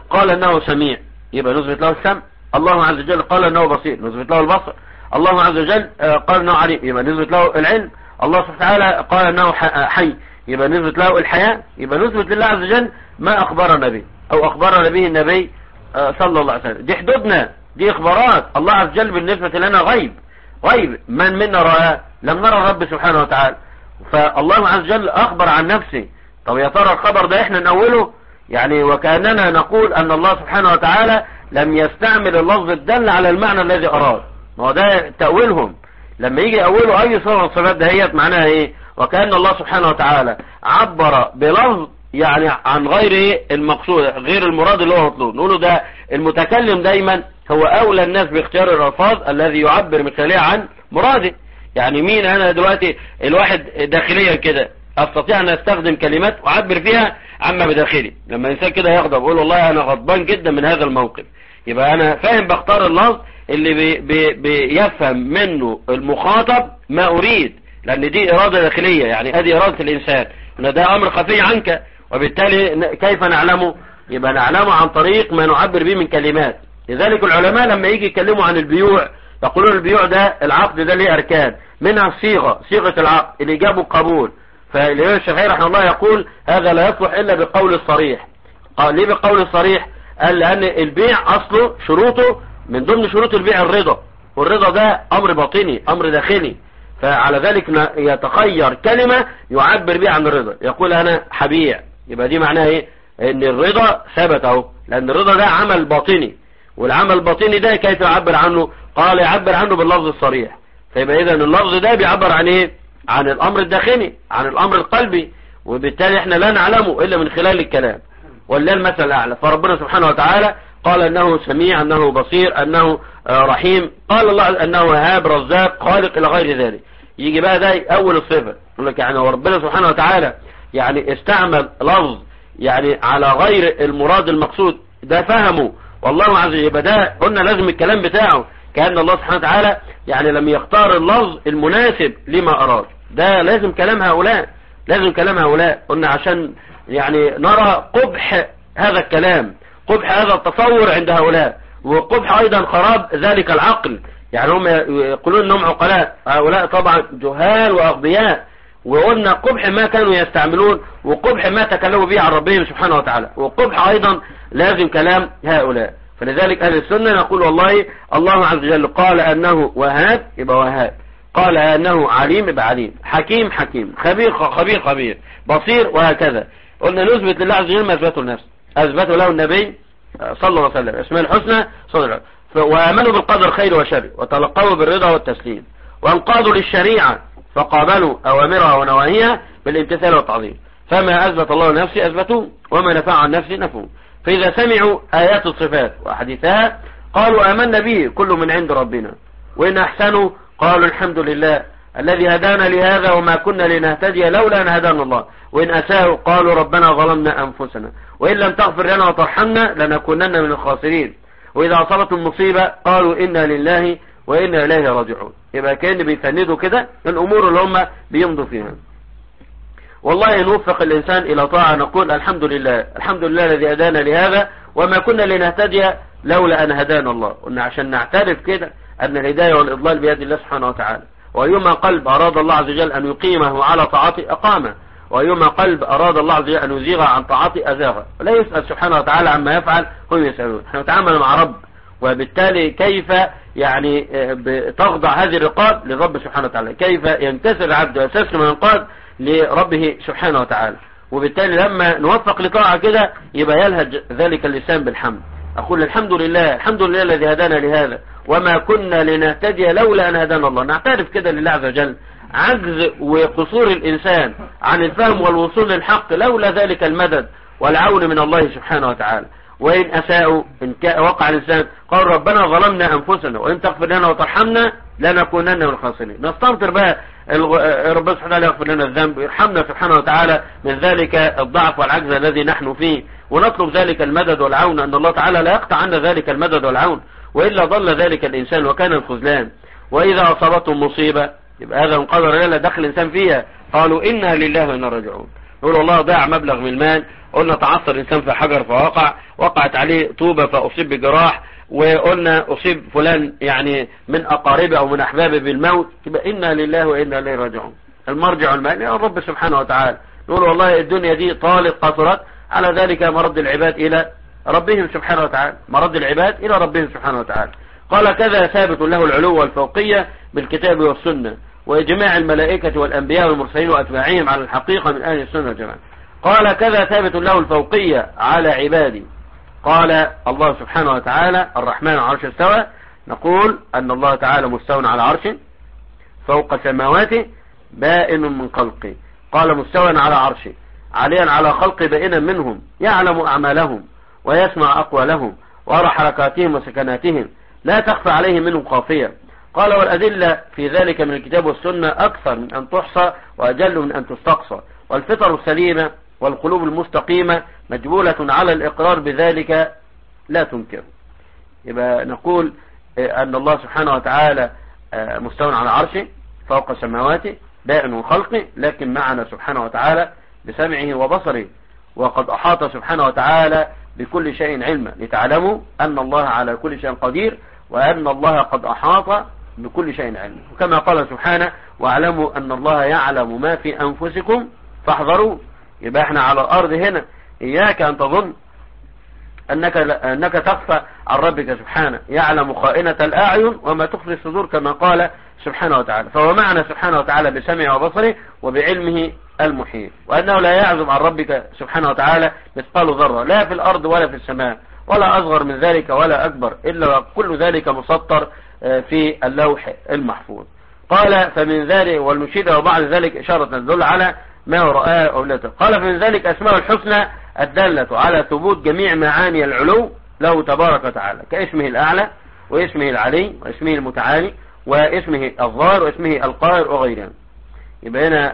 قال انه سميع يبقى نثبت له السمع الله عز وجل قال انه بصير نثبت له البصر الله عز وجل قال انه عليم يبقى نثبت له العلم الله سبحانه وتعالى قال انه حي يبقى نثبت له الحياة يبقى نثبت لله عز وجل ما اخبرنا به او اخبرنا به النبي صلى الله عليه وسلم دي حدودنا دي اخبارات الله عز وجل بالنسبة لنا غيب غيب من منا رأى لم نرى الرب سبحانه وتعالى فالله عز وجل اخبر عن نفسه طب يا ترى الخبر ده احنا نقوله يعني وكأننا نقول ان الله سبحانه وتعالى لم يستعمل اللفظ الدل على المعنى الذي اراد ما هو ده تأويلهم لما يجي يأولوا اي صورة من الصفات دهيت معناها ايه وكأن الله سبحانه وتعالى عبر بلفظ يعني عن غير المقصود غير المراد اللي هو مطلوب نقوله ده المتكلم دايما هو اولى الناس باختيار الالفاظ الذي يعبر من خلالها عن مراده يعني مين انا دلوقتي الواحد داخليا كده استطيع ان استخدم كلمات واعبر فيها عما بداخلي لما الانسان كده يغضب يقول والله انا غضبان جدا من هذا الموقف يبقى انا فاهم بختار اللفظ اللي بي بي بيفهم منه المخاطب ما اريد لان دي ارادة داخلية يعني ادي ارادة الانسان ان ده امر خفي عنك وبالتالي كيف نعلمه يبقى نعلمه عن طريق ما نعبر به من كلمات لذلك العلماء لما يجي يتكلموا عن البيوع يقولون البيوع ده العقد ده ليه اركان منها الصيغة صيغة العقد الاجابة والقبول فالإمام الشافعي رحمه الله يقول هذا لا يصلح إلا بالقول الصريح قال ليه بالقول الصريح قال لأن البيع أصله شروطه من ضمن شروط البيع الرضا والرضا ده أمر باطني أمر داخلي فعلى ذلك يتخير كلمة يعبر بها عن الرضا يقول أنا حبيع يبقى دي معناها إيه إن الرضا ثبت أهو لأن الرضا ده عمل باطني والعمل الباطني ده كيف يعبر عنه قال يعبر عنه باللفظ الصريح فيبقى إذا اللفظ ده بيعبر عن إيه عن الامر الداخلي عن الامر القلبي وبالتالي احنا لا نعلمه الا من خلال الكلام ولله المثل الاعلى فربنا سبحانه وتعالى قال انه سميع انه بصير انه رحيم قال الله انه وهاب رزاق خالق الى غير ذلك يجي بقى ده اول الصفه يقول لك يعني ربنا سبحانه وتعالى يعني استعمل لفظ يعني على غير المراد المقصود ده فهمه والله عز وجل يبقى ده قلنا لازم الكلام بتاعه كأن الله سبحانه وتعالى يعني لم يختار اللفظ المناسب لما أراد ده لازم كلام هؤلاء لازم كلام هؤلاء قلنا عشان يعني نرى قبح هذا الكلام قبح هذا التصور عند هؤلاء وقبح أيضا خراب ذلك العقل يعني هم يقولون أنهم عقلاء هؤلاء طبعا جهال وأغبياء وقلنا قبح ما كانوا يستعملون وقبح ما تكلموا به عن ربهم سبحانه وتعالى وقبح أيضا لازم كلام هؤلاء فلذلك أهل السنة نقول والله الله عز وجل قال أنه وهاب يبقى وهاب قال أنه عليم يبقى عليم حكيم حكيم خبير خبير خبير بصير وهكذا قلنا نثبت لله عز وجل ما أثبته لنفسه أثبته له النبي صلى الله عليه وسلم اسماء الحسنى صلى الله عليه وسلم وآمنوا بالقدر خير وشر وتلقوا بالرضا والتسليم وانقادوا للشريعة فقابلوا أوامرها ونواهيها بالامتثال والتعظيم فما أثبت الله لنفسه أثبتوه وما نفع عن نفسه نفوه فإذا سمعوا آيات الصفات وأحاديثها قالوا آمنا به كل من عند ربنا وإن أحسنوا قالوا الحمد لله الذي هدانا لهذا وما كنا لنهتدي لولا أن هدانا الله وإن أساءوا قالوا ربنا ظلمنا أنفسنا وإن لم تغفر لنا وترحمنا لنكونن من الخاسرين وإذا أصابتهم مصيبة قالوا إنا لله وإنا إليه راجعون يبقى كأن بيفندوا كده الأمور اللي هم بيمضوا فيها والله نوفق الإنسان إلى طاعة نقول الحمد لله الحمد لله الذي هدانا لهذا وما كنا لنهتدي لولا أن هدانا الله قلنا عشان نعترف كده أن الهداية والإضلال بيد الله سبحانه وتعالى وأيما قلب أراد الله عز وجل أن يقيمه على طاعته أقامه وأيما قلب أراد الله عز وجل أن يزيغ عن طاعته أزاغه ولا يسأل سبحانه وتعالى عما يفعل هم يسألون احنا نتعامل مع رب وبالتالي كيف يعني تخضع هذه الرقاب للرب سبحانه وتعالى كيف ينكسر العبد ويستسلم وينقاد لربه سبحانه وتعالى وبالتالي لما نوفق لطاعة كده يبقى يلهج ذلك اللسان بالحمد أقول الحمد لله الحمد لله الذي هدانا لهذا وما كنا لنهتدي لولا أن هدانا الله نعترف كده لله عز وجل عجز وقصور الإنسان عن الفهم والوصول للحق لولا ذلك المدد والعون من الله سبحانه وتعالى وإن أساءوا إن وقع الإنسان قال ربنا ظلمنا أنفسنا وإن تغفر لنا وترحمنا لنكونن من الخاسرين نستنطر بقى ربنا سبحانه وتعالى يغفر لنا الذنب ويرحمنا سبحانه وتعالى من ذلك الضعف والعجز الذي نحن فيه ونطلب ذلك المدد والعون أن الله تعالى لا يقطع عنا ذلك المدد والعون وإلا ضل ذلك الإنسان وكان الخذلان وإذا أصابتهم مصيبة يبقى هذا من قدر الله دخل الإنسان فيها قالوا إنا لله وإنا راجعون يقول والله ضاع مبلغ من المال قلنا تعثر الإنسان في حجر فوقع وقعت عليه طوبة فأصيب بجراح وقلنا أصيب فلان يعني من أقاربه أو من أحبابه بالموت تبقى إنا لله وإنا إليه راجعون المرجع المال يا رب سبحانه وتعالى نقول والله الدنيا دي طالت قصرت على ذلك مرد العباد إلى ربهم سبحانه وتعالى مرد العباد إلى ربهم سبحانه وتعالى قال كذا ثابت له العلو والفوقية بالكتاب والسنة وإجماع الملائكة والأنبياء والمرسلين وأتباعهم على الحقيقة من أهل السنة والجماعة قال كذا ثابت له الفوقية على عبادي قال الله سبحانه وتعالى الرحمن على عرش استوى نقول أن الله تعالى مستوى على عرش فوق سماواته بائن من خلقه قال مستوى على عرشه عليا على خلق بائنا منهم يعلم أعمالهم ويسمع أقوالهم ويرى حركاتهم وسكناتهم لا تخفى عليه منهم خافية قال والأدلة في ذلك من الكتاب والسنة أكثر من أن تحصى وأجل من أن تستقصى والفطر السليمة والقلوب المستقيمة مجبولة على الإقرار بذلك لا تنكر يبقى نقول أن الله سبحانه وتعالى مستوى على عرشه فوق سماواته بائن من خلقه لكن معنا سبحانه وتعالى بسمعه وبصره وقد أحاط سبحانه وتعالى بكل شيء علما لتعلموا أن الله على كل شيء قدير وأن الله قد أحاط بكل شيء علما وكما قال سبحانه واعلموا أن الله يعلم ما في أنفسكم فاحذروا يبقى احنا على الأرض هنا إياك أن تظن أنك, أنك تخفى عن ربك سبحانه يعلم خائنة الأعين وما تخفي الصدور كما قال سبحانه وتعالى فهو معنا سبحانه وتعالى بسمعه وبصره وبعلمه المحيط وأنه لا يعزم عن ربك سبحانه وتعالى مثقال ذرة لا في الأرض ولا في السماء ولا أصغر من ذلك ولا أكبر إلا كل ذلك مسطر في اللوح المحفوظ قال فمن ذلك والمشيد وبعد ذلك إشارة تدل على ما رآه أولته قال فمن ذلك أسماء الحسنى الدالة على ثبوت جميع معاني العلو له تبارك وتعالى كاسمه الأعلى واسمه العلي واسمه المتعالي واسمه الظاهر واسمه القاهر وغيرها يبقى هنا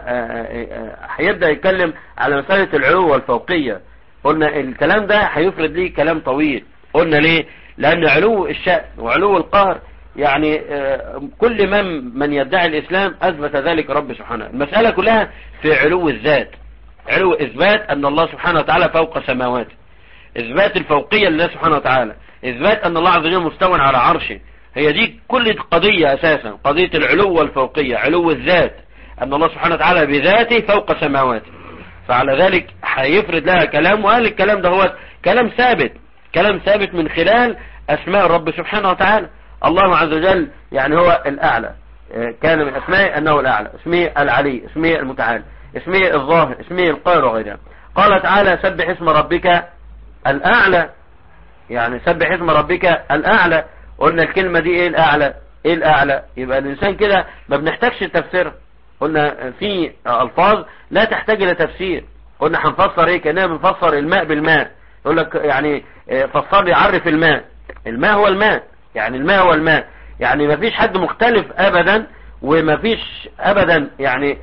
هيبدأ يتكلم على مسألة العلو والفوقية قلنا الكلام ده هيفرد ليه كلام طويل قلنا ليه لأن علو الشأن وعلو القهر يعني كل من من يدعي الإسلام أثبت ذلك رب سبحانه المسألة كلها في علو الذات علو إثبات أن الله سبحانه وتعالى فوق سماواته إثبات الفوقية لله سبحانه وتعالى إثبات أن الله عز وجل مستوى على عرشه هي دي كل قضية أساسا قضية العلو والفوقية علو الذات أن الله سبحانه وتعالى بذاته فوق سماواته فعلى ذلك هيفرد لها كلام وقال الكلام ده هو كلام ثابت كلام ثابت من خلال أسماء الرب سبحانه وتعالى الله عز وجل يعني هو الأعلى كان من أسمائه أنه الأعلى اسمه العلي اسمه المتعالي اسمه الظاهر اسمه القاهر وغيرها قال تعالى سبح اسم ربك الأعلى يعني سبح اسم ربك الأعلى قلنا الكلمة دي ايه الأعلى ايه الأعلى يبقى الإنسان كده ما بنحتاجش تفسير قلنا في ألفاظ لا تحتاج إلى تفسير قلنا هنفسر ايه كأننا بنفسر الماء بالماء يقول لك يعني فسر لي عرف الماء الماء هو الماء يعني الماء هو الماء يعني ما فيش حد مختلف أبدا وما فيش أبدا يعني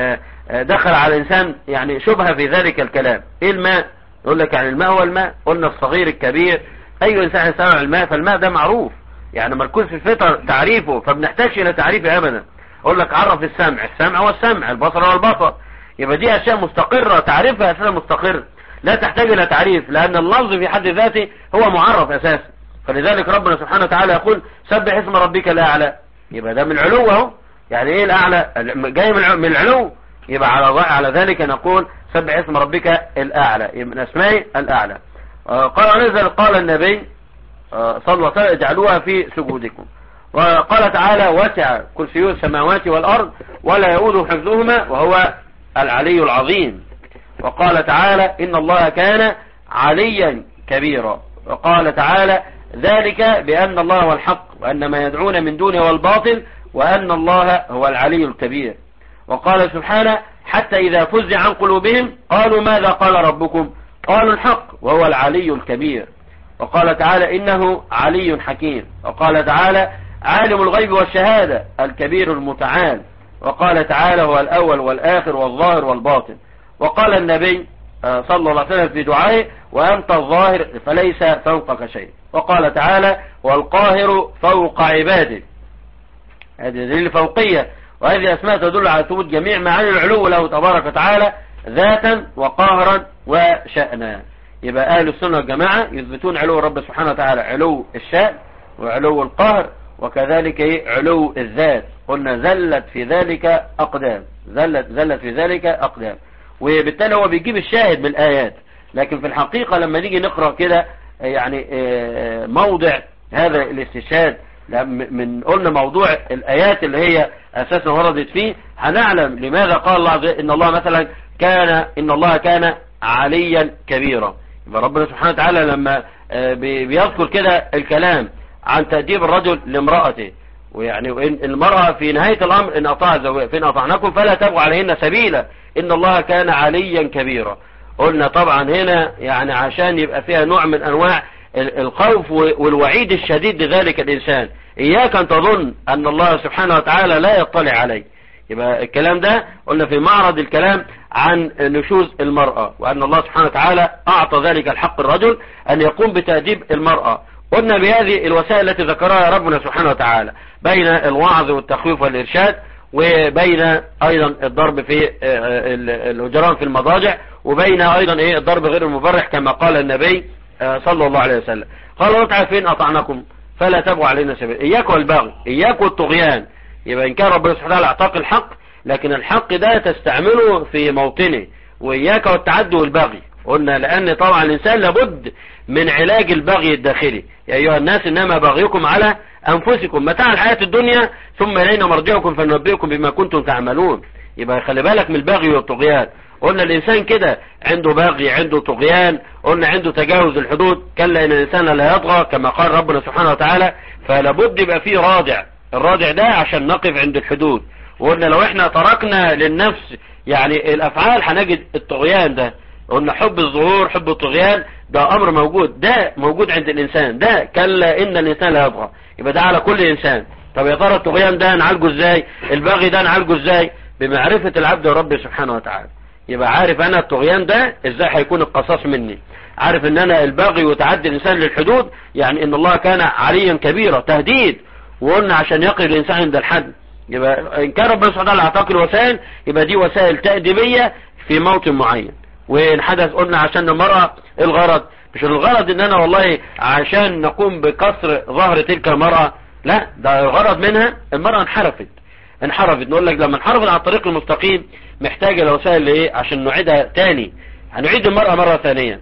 دخل على الإنسان يعني شبهة في ذلك الكلام ايه الماء يقول لك يعني الماء هو الماء قلنا الصغير الكبير أي إنسان يسمع الماء فالماء ده معروف يعني مركوز في الفطر تعريفه فبنحتاجش إلى تعريفه أبدا أقول لك عرف السمع السمع هو السمع البصر هو البصر يبقى دي أشياء مستقرة تعريفها أساسا مستقر لا تحتاج إلى تعريف لأن اللفظ في حد ذاته هو معرف أساسا فلذلك ربنا سبحانه وتعالى يقول سبح اسم ربك الأعلى يبقى ده من العلو اهو يعني ايه الأعلى جاي من العلو يبقى على على ذلك نقول سبح اسم ربك الأعلى من أسماء الأعلى قال نزل قال النبي صلى الله عليه وسلم اجعلوها في سجودكم وقال تعالى وسع كرسي السماوات والأرض ولا يؤود حفظهما وهو العلي العظيم وقال تعالى إن الله كان عليا كبيرا وقال تعالى ذلك بأن الله هو الحق وأن ما يدعون من دونه هو الباطل وأن الله هو العلي الكبير وقال سبحانه حتى إذا فزع عن قلوبهم قالوا ماذا قال ربكم قالوا الحق وهو العلي الكبير وقال تعالى إنه علي حكيم وقال تعالى عالم الغيب والشهادة الكبير المتعال وقال تعالى هو الأول والآخر والظاهر والباطن وقال النبي صلى الله عليه وسلم في دعائه وأنت الظاهر فليس فوقك شيء وقال تعالى والقاهر فوق عباده هذه دليل فوقية وهذه أسماء تدل على ثبوت جميع معاني العلو له تبارك وتعالى ذاتا وقهرا وشأنا يبقى أهل السنة والجماعة يثبتون علو الرب سبحانه وتعالى علو الشأن وعلو القهر وكذلك إيه؟ علو الذات قلنا زلت في ذلك أقدام زلت, زلت في ذلك أقدام وبالتالي هو بيجيب الشاهد من الآيات لكن في الحقيقة لما نيجي نقرأ كده يعني آه، موضع هذا الاستشهاد من قلنا موضوع الآيات اللي هي أساسا وردت فيه هنعلم لماذا قال الله عز وجل إن الله مثلا كان إن الله كان عليا كبيرا يبقى ربنا سبحانه وتعالى لما آه، بيذكر كده الكلام عن تأديب الرجل لامرأته ويعني وإن المرأة في نهاية الأمر إن أطاع فإن أطعناكم فلا تبغوا عليهن سبيلا إن الله كان عليا كبيرا قلنا طبعا هنا يعني عشان يبقى فيها نوع من أنواع الخوف والوعيد الشديد لذلك الإنسان إياك أن تظن أن الله سبحانه وتعالى لا يطلع عليه يبقى الكلام ده قلنا في معرض الكلام عن نشوز المرأة وأن الله سبحانه وتعالى أعطى ذلك الحق الرجل أن يقوم بتأديب المرأة قلنا بهذه الوسائل التي ذكرها ربنا سبحانه وتعالى بين الوعظ والتخويف والإرشاد وبين أيضا الضرب في الهجران في المضاجع وبين أيضا إيه الضرب غير المبرح كما قال النبي صلى الله عليه وسلم قال الله تعالى فين أطعنكم فلا تبغوا علينا سبيل إياك والبغي إياك والطغيان يبقى إن كان ربنا سبحانه وتعالى أعطاك الحق لكن الحق ده تستعمله في موطنه وإياك والتعدي والبغي قلنا لأن طبعا الإنسان لابد من علاج البغي الداخلي يا أيها الناس إنما بغيكم على أنفسكم متاع الحياة الدنيا ثم إلينا مرجعكم فننبئكم بما كنتم تعملون يبقى خلي بالك من البغي والطغيان قلنا الإنسان كده عنده باغي عنده طغيان قلنا عنده تجاوز الحدود كلا إن الإنسان لا يطغى كما قال ربنا سبحانه وتعالى فلابد يبقى فيه رادع الرادع ده عشان نقف عند الحدود وقلنا لو احنا تركنا للنفس يعني الأفعال هنجد الطغيان ده قلنا حب الظهور حب الطغيان ده أمر موجود ده موجود عند الإنسان ده كلا إن الإنسان لا يطغى يبقى ده على كل إنسان طب يا ترى الطغيان ده نعالجه إزاي الباغي ده نعالجه إزاي بمعرفة العبد ورب سبحانه وتعالى يبقى عارف انا الطغيان ده ازاي هيكون القصاص مني عارف ان انا الباغي وتعدي الانسان للحدود يعني ان الله كان عليا كبيرا تهديد وقلنا عشان يقي الانسان عند الحد يبقى ان كان ربنا سبحانه وتعالى اعطاك الوسائل يبقى دي وسائل تأديبية في موطن معين وان حدث قلنا عشان المرأة الغرض مش الغرض ان انا والله عشان نقوم بكسر ظهر تلك المرأة لا ده الغرض منها المرأة انحرفت انحرفت نقول لك لما انحرفت على الطريق المستقيم محتاجة الوسائل لايه عشان نعيدها تاني هنعيد المرأة مرة ثانية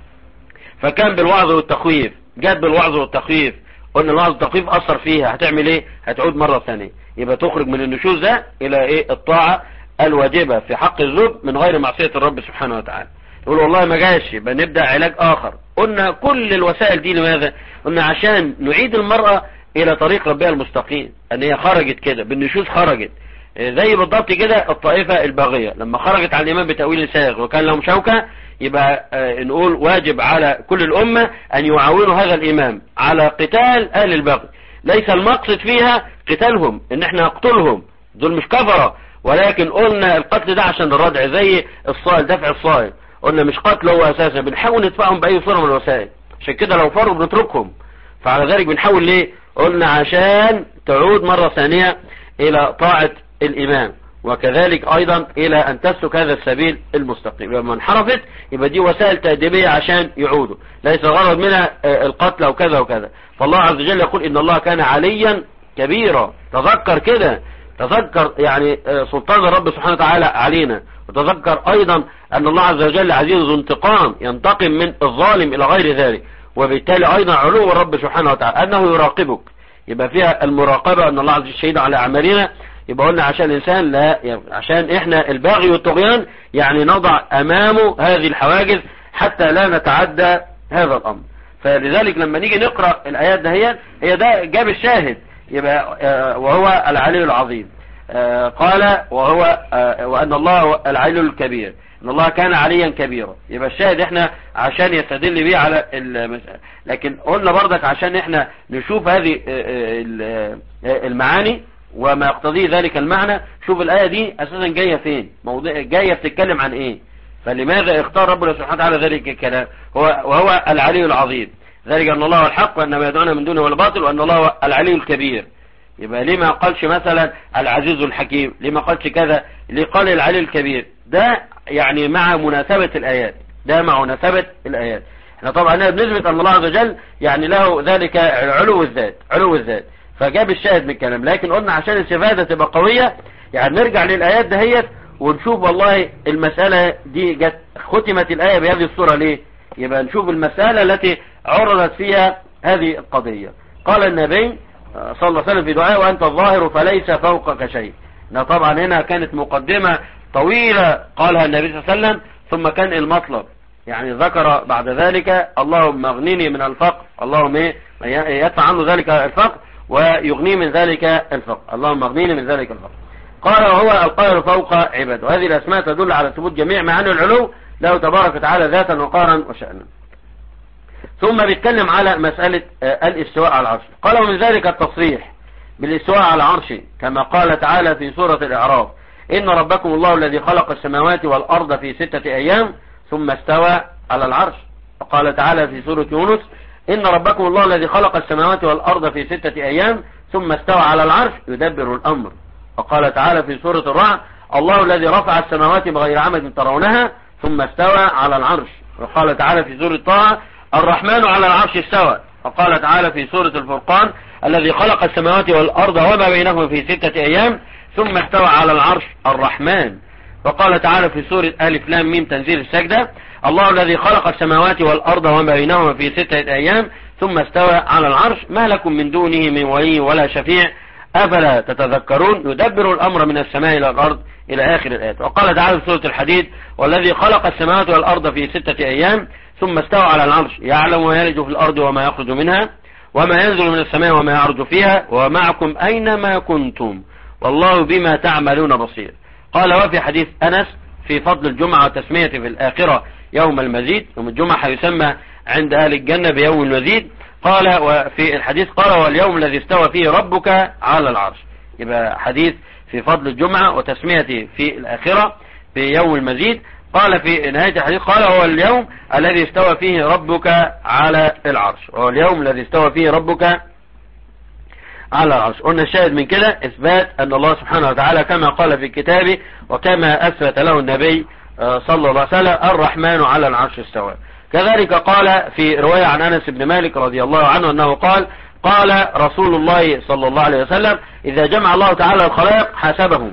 فكان بالوعظ والتخويف جت بالوعظ والتخويف قلنا الوعظ والتخويف اثر فيها هتعمل ايه هتعود مرة ثانية يبقى تخرج من النشوز ده الى ايه الطاعة الواجبة في حق الزوج من غير معصية الرب سبحانه وتعالى يقول والله ما جاش يبقى نبدأ علاج اخر قلنا كل الوسائل دي لماذا قلنا عشان نعيد المرأة الى طريق ربها المستقيم ان هي خرجت كده بالنشوز خرجت زي بالضبط كده الطائفة الباغية لما خرجت على الإمام بتأويل ساغ وكان لهم شوكة يبقى نقول واجب على كل الأمة أن يعاونوا هذا الإمام على قتال أهل البغي ليس المقصد فيها قتالهم إن احنا نقتلهم دول مش كفرة ولكن قلنا القتل ده عشان الردع زي الصائل دفع الصائل قلنا مش قتل هو أساسا بنحاول ندفعهم بأي صورة من الوسائل عشان كده لو فروا بنتركهم فعلى ذلك بنحاول ليه قلنا عشان تعود مرة ثانية إلى طاعة الإمام وكذلك أيضا إلى أن تسلك هذا السبيل المستقيم لما انحرفت يبقى دي وسائل تأديبية عشان يعودوا ليس غرض منها القتل أو كذا وكذا فالله عز وجل يقول إن الله كان عليا كبيرا تذكر كده تذكر يعني سلطان الرب سبحانه وتعالى علينا وتذكر أيضا أن الله عز وجل عزيز ذو انتقام ينتقم من الظالم إلى غير ذلك وبالتالي أيضا علو الرب سبحانه وتعالى أنه يراقبك يبقى فيها المراقبة أن الله عز وجل شهيد على أعمالنا يبقى قلنا عشان الإنسان لا يعني عشان إحنا الباغي والطغيان يعني نضع أمامه هذه الحواجز حتى لا نتعدى هذا الأمر فلذلك لما نيجي نقرأ الآيات ده هي هي ده جاب الشاهد يبقى وهو العلي العظيم قال وهو وأن الله العلي الكبير ان الله كان عليا كبيرا يبقى الشاهد احنا عشان يستدل بيه على المسألة لكن قلنا برضك عشان احنا نشوف هذه المعاني وما يقتضيه ذلك المعنى شوف الآية دي أساسا جاية فين موضوع جاية بتتكلم عن إيه فلماذا اختار ربنا سبحانه وتعالى ذلك الكلام هو وهو العلي العظيم ذلك أن الله الحق وأن ما يدعون من دونه هو الباطل وأن الله العلي الكبير يبقى ليه ما قالش مثلا العزيز الحكيم ليه ما قالش كذا ليه قال العلي الكبير ده يعني مع مناسبة الآيات ده مع مناسبة الآيات احنا طبعا بنثبت أن الله عز وجل يعني له ذلك علو الذات علو الذات فجاب الشاهد من الكلام لكن قلنا عشان الشفادة تبقى قوية يعني نرجع للآيات دهيت ونشوف والله المسألة دي جت ختمت الآية بهذه الصورة ليه يبقى نشوف المسألة التي عرضت فيها هذه القضية قال النبي صلى الله عليه وسلم في دعاء وأنت الظاهر فليس فوقك شيء طبعا هنا كانت مقدمة طويلة قالها النبي صلى الله عليه وسلم ثم كان المطلب يعني ذكر بعد ذلك اللهم اغنني من الفقر اللهم ايه يدفع عنه ذلك الفقر ويغني من ذلك الفقر اللهم اغنيني من ذلك الفقر قال وهو القاهر فوق عباده وهذه الأسماء تدل على ثبوت جميع معاني العلو له تبارك وتعالى ذاتا وقارا وشأنا ثم بيتكلم على مسألة الاستواء على العرش قال ومن ذلك التصريح بالاستواء على العرش كما قال تعالى في سورة الإعراف إن ربكم الله الذي خلق السماوات والأرض في ستة أيام ثم استوى على العرش وقال تعالى في سورة يونس إن ربكم الله الذي خلق السماوات والأرض في ستة أيام ثم استوى على العرش يدبر الأمر وقال تعالى في سورة الرعد الله الذي رفع السماوات بغير عمد ترونها ثم استوى على العرش وقال تعالى في سورة طه الرحمن على العرش استوى وقال تعالى في سورة الفرقان الذي خلق السماوات والأرض وما بينهما في ستة أيام ثم استوى على العرش الرحمن وقال تعالى في سورة ألف لام ميم تنزيل السجدة الله الذي خلق السماوات والأرض وما بينهما في ستة أيام ثم استوى على العرش ما لكم من دونه من ولي ولا شفيع أفلا تتذكرون يدبر الأمر من السماء إلى الأرض إلى آخر الآيات وقال تعالى في سورة الحديد والذي خلق السماوات والأرض في ستة أيام ثم استوى على العرش يعلم ما يلج في الأرض وما يخرج منها وما ينزل من السماء وما يعرج فيها ومعكم أينما كنتم والله بما تعملون بصير قال وفي حديث أنس في فضل الجمعة وتسمية في الآخرة يوم المزيد يوم الجمعة يسمى عند أهل الجنة بيوم المزيد قال وفي الحديث قال واليوم الذي استوى فيه ربك على العرش يبقى حديث في فضل الجمعة وتسميته في الآخرة في يوم المزيد قال في نهاية الحديث قال هو اليوم الذي استوى فيه ربك على العرش هو اليوم الذي استوى فيه ربك على العرش قلنا الشاهد من كده إثبات أن الله سبحانه وتعالى كما قال في كتابه وكما أثبت له النبي صلى الله عليه وسلم الرحمن على العرش استوى كذلك قال في رواية عن أنس بن مالك رضي الله عنه أنه قال قال رسول الله صلى الله عليه وسلم إذا جمع الله تعالى الخلائق حسبهم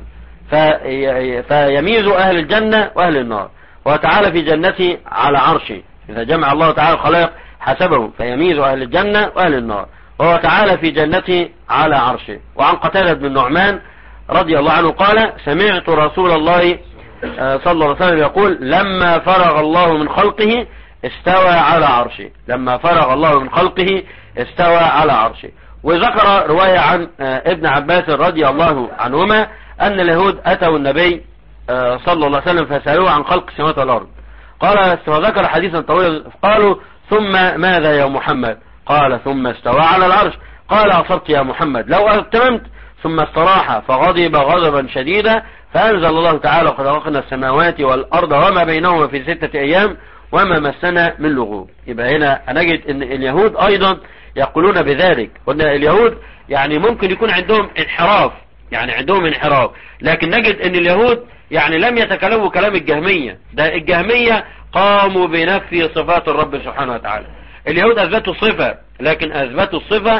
في فيميز أهل الجنة وأهل النار وتعالى في جنته على عرشه إذا جمع الله تعالى الخلائق حسبهم فيميز أهل الجنة وأهل النار وهو تعالى في جنته على عرشه وعن قتالة بن النعمان رضي الله عنه قال سمعت رسول الله صلى الله عليه وسلم يقول لما فرغ الله من خلقه استوى على عرشه لما فرغ الله من خلقه استوى على عرشه وذكر رواية عن ابن عباس رضي الله عنهما أن اليهود أتوا النبي صلى الله عليه وسلم فسألوه عن خلق السماوات والأرض قال وذكر حديثا طويلا قالوا ثم ماذا يا محمد قال ثم استوى على العرش قال أصبت يا محمد لو أتممت ثم استراح فغضب غضبا شديدا فأنزل الله تعالى قد خلقنا السماوات والأرض وما بينهما في ستة أيام وما مسنا من لغوب يبقى هنا نجد ان اليهود ايضا يقولون بذلك قلنا اليهود يعني ممكن يكون عندهم انحراف يعني عندهم انحراف لكن نجد ان اليهود يعني لم يتكلموا كلام الجهمية ده الجهمية قاموا بنفي صفات الرب سبحانه وتعالى اليهود اثبتوا صفة لكن اثبتوا الصفة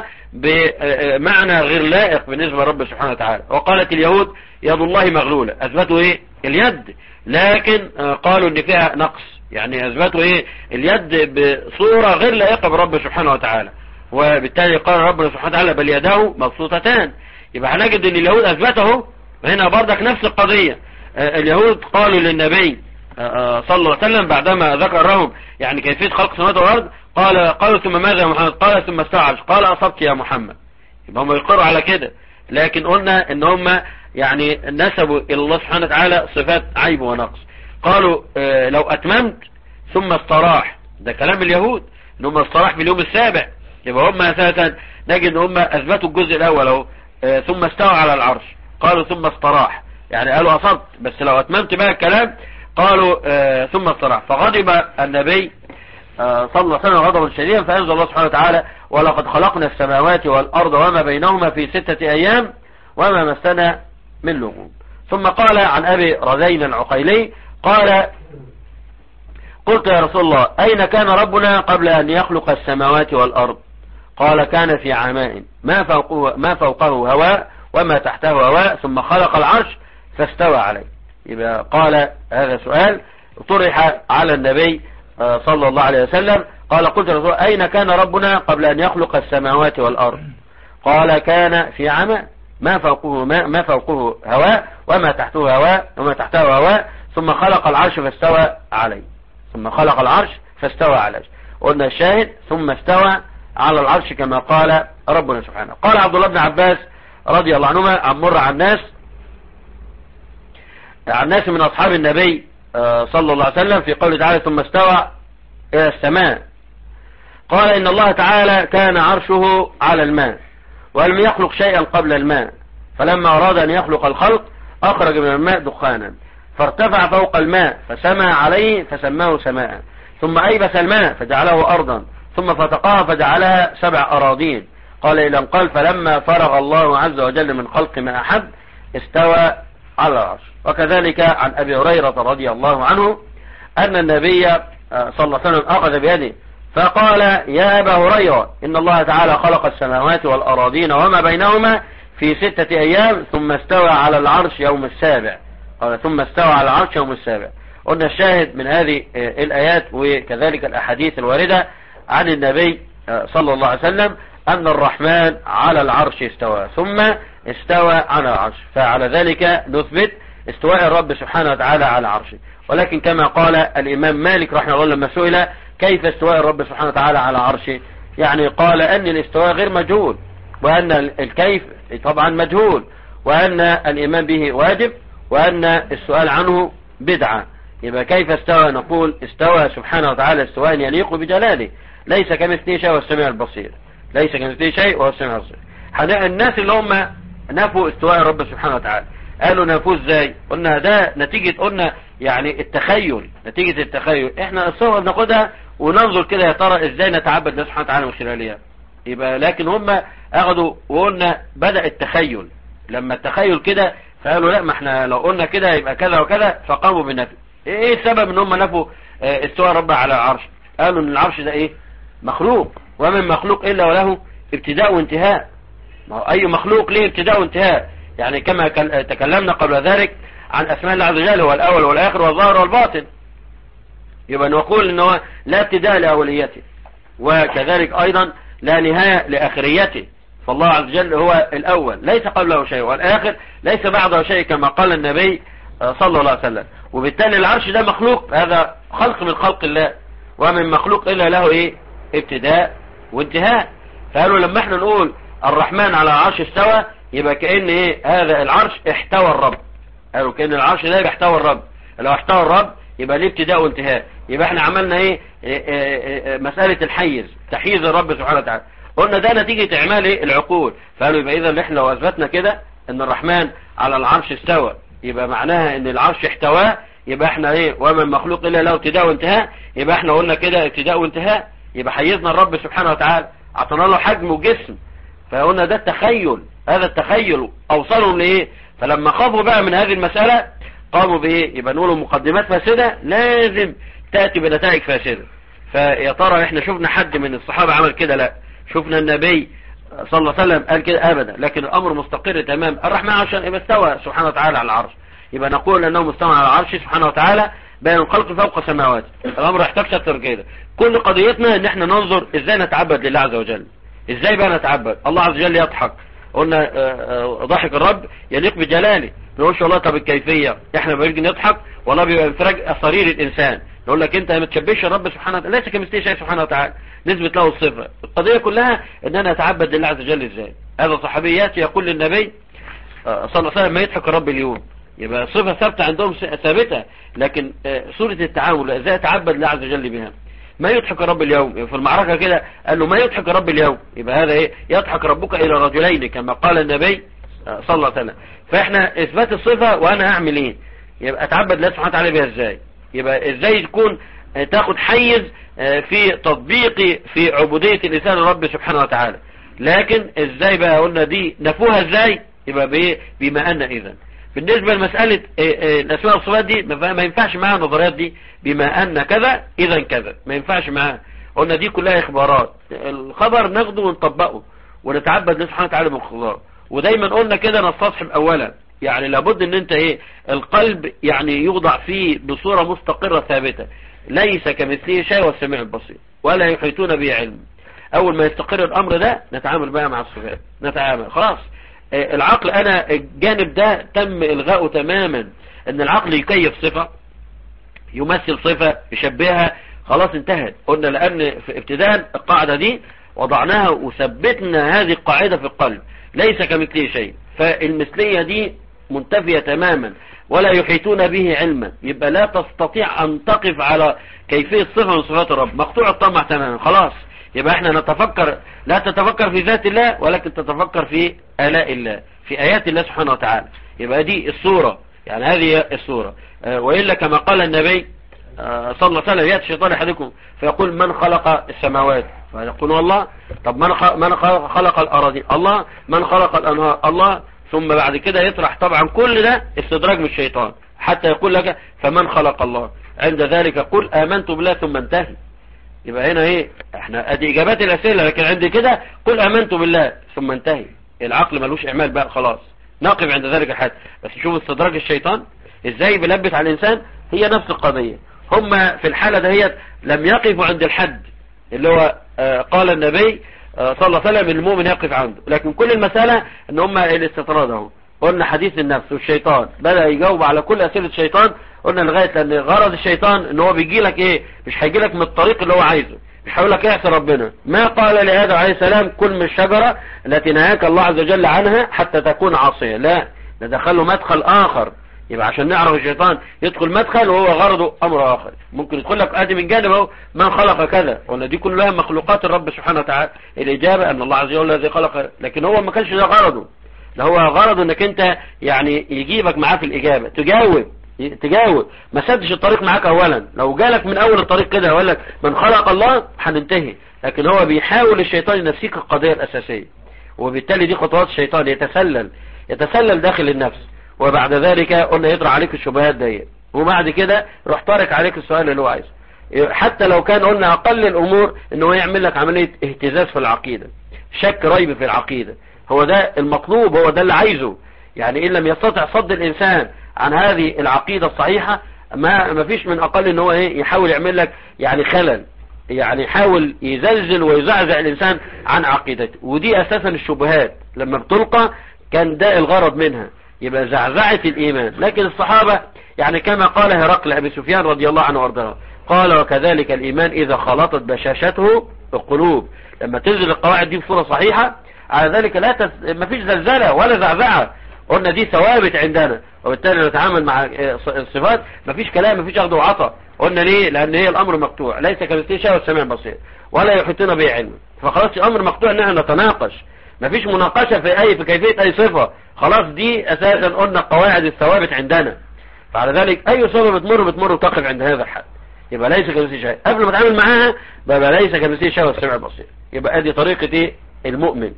بمعنى غير لائق بالنسبة لرب سبحانه وتعالى وقالت اليهود يد الله مغلولة اثبتوا ايه اليد لكن قالوا ان فيها نقص يعني اثبتوا ايه اليد بصورة غير لائقة برب سبحانه وتعالى وبالتالي قال ربنا سبحانه وتعالى بل يداه مبسوطتان يبقى هنجد ان اليهود اثبته هنا بردك نفس القضية اليهود قالوا للنبي صلى الله عليه وسلم بعدما ذكر لهم يعني كيفية خلق السماوات والارض قال قالوا ثم ماذا يا محمد قال ثم استوعب قال اصبت يا محمد يبقى هم يقروا على كده لكن قلنا ان هم يعني نسبوا الى الله سبحانه وتعالى صفات عيب ونقص قالوا اه لو اتممت ثم استراح ده كلام اليهود ان هم استراح في اليوم السابع يبقى هم اساسا نجد ان هم اثبتوا الجزء الاول اهو اه ثم استوى على العرش قالوا ثم استراح يعني قالوا اصبت بس لو اتممت بقى الكلام قالوا اه ثم استراح فغضب النبي صلى الله عليه وسلم غضبا شديدا فأنزل الله سبحانه وتعالى ولقد خلقنا السماوات والأرض وما بينهما في ستة أيام وما مسنا من لغوب ثم قال عن أبي رذين العقيلي قال قلت يا رسول الله أين كان ربنا قبل أن يخلق السماوات والأرض قال كان في عماء ما فوقه, ما فوقه هواء وما تحته هواء ثم خلق العرش فاستوى عليه يبقى قال هذا سؤال طرح على النبي آه، صلى الله عليه وسلم قال قلت رسول أين كان ربنا قبل أن يخلق السماوات والأرض قال كان في عمى ما فوقه ما, ما فوقه هواء وما تحته هواء وما تحته هواء ثم خلق العرش فاستوى عليه ثم خلق العرش فاستوى عليه قلنا الشاهد ثم استوى على العرش كما قال ربنا سبحانه قال عبد الله بن عباس رضي الله عنهما عن مر عن الناس عن ناس من أصحاب النبي آه، صلى الله عليه وسلم في قوله تعالى ثم استوى إلى السماء قال إن الله تعالى كان عرشه على الماء ولم يخلق شيئا قبل الماء فلما أراد أن يخلق الخلق أخرج من الماء دخانا فارتفع فوق الماء فسمى عليه فسماه سماء ثم أيبس الماء فجعله أرضا ثم فتقاها فجعلها سبع أراضين قال إلى قال فلما فرغ الله عز وجل من خلق ما أحب استوى على العرش وكذلك عن أبي هريرة رضي الله عنه أن النبي آه، صلى الله عليه وسلم أخذ بيده فقال يا أبا هريرة إن الله تعالى خلق السماوات والأراضين وما بينهما في ستة أيام ثم استوى على العرش يوم السابع قال ثم استوى على العرش يوم السابع قلنا الشاهد من هذه آه، الآيات وكذلك الأحاديث الواردة عن النبي آه، صلى الله عليه وسلم أن الرحمن على العرش استوى ثم استوى على العرش فعلى ذلك نثبت استواء الرب سبحانه وتعالى على عرشه ولكن كما قال الإمام مالك رحمه الله لما سئل كيف استواء الرب سبحانه وتعالى على عرشه يعني قال أن الاستواء غير مجهول وأن الكيف طبعا مجهول وأن الإيمان به واجب وأن السؤال عنه بدعة يبقى كيف استوى نقول استوى سبحانه وتعالى استواء يليق بجلاله ليس كمثله شيء والسميع البصير ليس كمثله شيء وهو السميع البصير الناس اللي هم نفوا استواء الرب سبحانه وتعالى قالوا نفوا ازاي قلنا ده نتيجة قلنا يعني التخيل نتيجة التخيل احنا الصورة بناخدها وننظر كده يا ترى ازاي نتعبد الله سبحانه وتعالى من خلالها يبقى لكن هم اخذوا وقلنا بدأ التخيل لما التخيل كده فقالوا لا ما احنا لو قلنا كده يبقى كذا وكذا فقاموا بالنفي ايه السبب ان هم نفوا اه استواء رب على العرش قالوا ان العرش ده ايه مخلوق ومن مخلوق الا وله ابتداء وانتهاء ما هو اي مخلوق ليه ابتداء وانتهاء يعني كما تكلمنا قبل ذلك عن اسماء الله عز وجل هو الاول والاخر والظاهر والباطن يبقى نقول ان هو لا ابتداء لاوليته وكذلك ايضا لا نهاية لاخريته فالله عز وجل هو الاول ليس قبله شيء والاخر ليس بعده شيء كما قال النبي آه، صلى الله عليه وسلم وبالتالي العرش ده مخلوق هذا خلق من خلق الله ومن مخلوق الا له ايه ابتداء وانتهاء فقالوا لما احنا نقول الرحمن على العرش استوى يبقى كأن ايه هذا العرش احتوى الرب قالوا كأن العرش ده بيحتوى الرب لو احتوى الرب يبقى ليه ابتداء وانتهاء يبقى احنا عملنا ايه, إيه, إيه, إيه مسألة الحيز تحيز الرب سبحانه وتعالى قلنا ده نتيجة اعمال ايه العقول فقالوا يبقى اذا احنا لو اثبتنا كده ان الرحمن على العرش استوى يبقى معناها ان العرش احتواه يبقى احنا ايه ومن مخلوق الا له ابتداء وانتهاء يبقى احنا قلنا كده ابتداء وانتهاء يبقى حيزنا الرب سبحانه وتعالى اعطينا له حجم وجسم فقلنا ده التخيل هذا التخيل اوصلهم لايه فلما خافوا بقى من هذه المسألة قاموا بايه يبقى نقولوا مقدمات فاسدة لازم تأتي بنتائج فاسدة فيا ترى احنا شفنا حد من الصحابة عمل كده لا شفنا النبي صلى الله عليه وسلم قال كده ابدا لكن الامر مستقر تمام الرحمن عشان يبقى استوى سبحانه وتعالى على العرش يبقى نقول انه مستوى على العرش سبحانه وتعالى بين الخلق فوق سماوات الامر يحتاج اكتر كده كل قضيتنا ان احنا ننظر ازاي نتعبد لله عز وجل ازاي بقى نتعبد الله عز وجل يضحك قلنا آه، آه، ضحك الرب يليق بجلاله نقولش والله طب الكيفية احنا بنيجي نضحك والله بيبقى انفراج صرير الانسان نقول لك انت ما تشبهش الرب سبحانه وتعالى ليس كمثله شيء سبحانه وتعالى نثبت له الصفة القضية كلها ان انا اتعبد لله عز وجل ازاي هذا صحابي ياتي يقول للنبي آه، صلى الله عليه وسلم ما يضحك الرب اليوم يبقى صفة ثابتة عندهم ثابتة لكن صورة التعامل ازاي اتعبد لله عز وجل بها ما يضحك رب اليوم في المعركة كده قال له ما يضحك رب اليوم يبقى هذا ايه يضحك ربك الى رجلين كما قال النبي آه، صلى الله عليه وسلم فاحنا اثبات الصفة وانا هعمل ايه يبقى اتعبد الله سبحانه وتعالى بها ازاي يبقى ازاي تكون آه، تاخد حيز آه، في تطبيقي في عبودية الانسان لرب سبحانه وتعالى لكن ازاي بقى قلنا دي نفوها ازاي يبقى بايه بما ان اذا بالنسبة لمسألة الأسماء والصفات دي ما ينفعش معاها النظريات دي بما أن كذا إذا كذا ما ينفعش معاها قلنا دي كلها إخبارات الخبر ناخده ونطبقه ونتعبد لله سبحانه وتعالى بالخضار ودايما قلنا كده نستصحب أولا يعني لابد ان انت ايه القلب يعني يوضع فيه بصورة مستقرة ثابتة ليس كمثله شيء والسميع البصير ولا يحيطون به علم اول ما يستقر الامر ده نتعامل بقى مع الصفات نتعامل خلاص العقل انا الجانب ده تم الغاؤه تماما ان العقل يكيف صفة يمثل صفة يشبهها خلاص انتهت قلنا لان في ابتداء القاعدة دي وضعناها وثبتنا هذه القاعدة في القلب ليس كمثله شيء فالمثلية دي منتفية تماما ولا يحيطون به علما يبقى لا تستطيع ان تقف على كيفية صفة من صفات الرب مقطوع الطمع تماما خلاص يبقى احنا نتفكر لا تتفكر في ذات الله ولكن تتفكر في آلاء الله في آيات الله سبحانه وتعالى يبقى دي الصورة يعني هذه الصورة اه وإلا كما قال النبي اه صلى الله عليه وسلم يأتي الشيطان أحدكم فيقول من خلق السماوات فيقول الله طب من من خلق الأراضي الله من خلق الأنهار الله ثم بعد كده يطرح طبعا كل ده استدراج من الشيطان حتى يقول لك فمن خلق الله عند ذلك قل آمنت بالله ثم انتهي يبقى هنا ايه احنا ادي اجابات الاسئله لكن عند كده قل امنت بالله ثم انتهي العقل ملوش اعمال بقى خلاص نقف عند ذلك الحد بس شوف استدراج الشيطان ازاي بيلبس على الانسان هي نفس القضيه هم في الحاله دهيت لم يقفوا عند الحد اللي هو آه قال النبي آه صلى الله عليه وسلم المؤمن يقف عنده لكن كل المساله ان هم الاستطراد اهو قلنا حديث النفس والشيطان بدأ يجاوب على كل اسئله الشيطان قلنا لغاية لان غرض الشيطان ان هو بيجي لك ايه مش هيجي لك من الطريق اللي هو عايزه مش هيقول لك اعصي ربنا ما قال لآدم عليه السلام كل من الشجرة التي نهاك الله عز وجل عنها حتى تكون عاصية لا ده دخله مدخل اخر يبقى عشان نعرف الشيطان يدخل مدخل وهو غرضه امر اخر ممكن يدخل لك ادي من جانب اهو من خلق كذا قلنا دي كلها مخلوقات الرب سبحانه وتعالى الاجابة ان الله عز وجل الذي خلق لكن هو ما كانش ده غرضه ده هو غرضه انك انت يعني يجيبك معاه في الاجابة تجاوب تجاوب ما سدش الطريق معاك اولا لو جالك من اول الطريق كده وقال لك من خلق الله هننتهي لكن هو بيحاول الشيطان ينسيك القضية الاساسية وبالتالي دي خطوات الشيطان يتسلل يتسلل داخل النفس وبعد ذلك قلنا يطرح عليك الشبهات دي وبعد كده روح طارق عليك السؤال اللي هو عايزه حتى لو كان قلنا اقل الامور ان هو يعمل لك عملية اهتزاز في العقيدة شك ريب في العقيدة هو ده المطلوب هو ده اللي عايزه يعني ان لم يستطع صد الانسان عن هذه العقيدة الصحيحة ما ما فيش من اقل ان هو ايه يحاول يعمل لك يعني خلل يعني يحاول يزلزل ويزعزع الانسان عن عقيدته ودي اساسا الشبهات لما بتلقى كان ده الغرض منها يبقى زعزعة الايمان لكن الصحابة يعني كما قال هرقل ابي سفيان رضي الله عنه وارضاه قال وكذلك الايمان اذا خلطت بشاشته القلوب لما تنزل القواعد دي بصورة صحيحة على ذلك لا تس... ما فيش زلزلة ولا زعزعة قلنا دي ثوابت عندنا وبالتالي نتعامل مع الصفات مفيش كلام مفيش اخذ وعطا قلنا ليه لان هي الامر مقطوع ليس كمثله شيء والسميع البصير ولا يحيطون به علم فخلاص الامر مقطوع ان احنا نتناقش مفيش مناقشه في اي في كيفيه اي صفه خلاص دي اساسا قلنا قواعد الثوابت عندنا فعلى ذلك اي صفه بتمر بتمر وتقف عند هذا الحد يبقى ليس كمثله شيء قبل ما اتعامل معاها بقى ليس كمثله شيء والسميع البصير يبقى ادي طريقه ايه المؤمن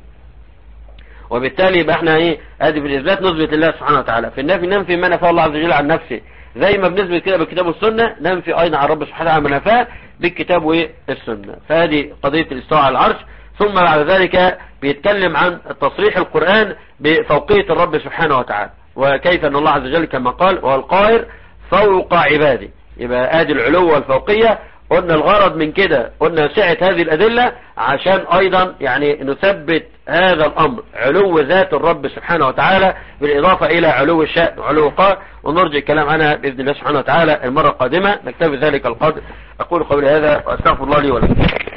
وبالتالي يبقى احنا ايه ادي في الاثبات نثبت لله سبحانه وتعالى في النفي ننفي ما نفاه الله عز وجل عن نفسه زي ما بنثبت كده بالكتاب والسنه ننفي ايضا عن رب سبحانه وتعالى ما نفاه بالكتاب والسنه فهذه قضيه الاستواء على العرش ثم بعد ذلك بيتكلم عن تصريح القرآن بفوقية الرب سبحانه وتعالى وكيف ان الله عز وجل كما قال والقاهر فوق عباده يبقى ادي العلو والفوقية قلنا الغرض من كده قلنا سعة هذه الأدلة عشان أيضا يعني نثبت هذا الأمر علو ذات الرب سبحانه وتعالى بالإضافة إلى علو الشأن وعلو القهر ونرجع الكلام عنها بإذن الله سبحانه وتعالى المرة القادمة نكتفي ذلك القدر أقول قولي هذا وأستغفر الله لي ولكم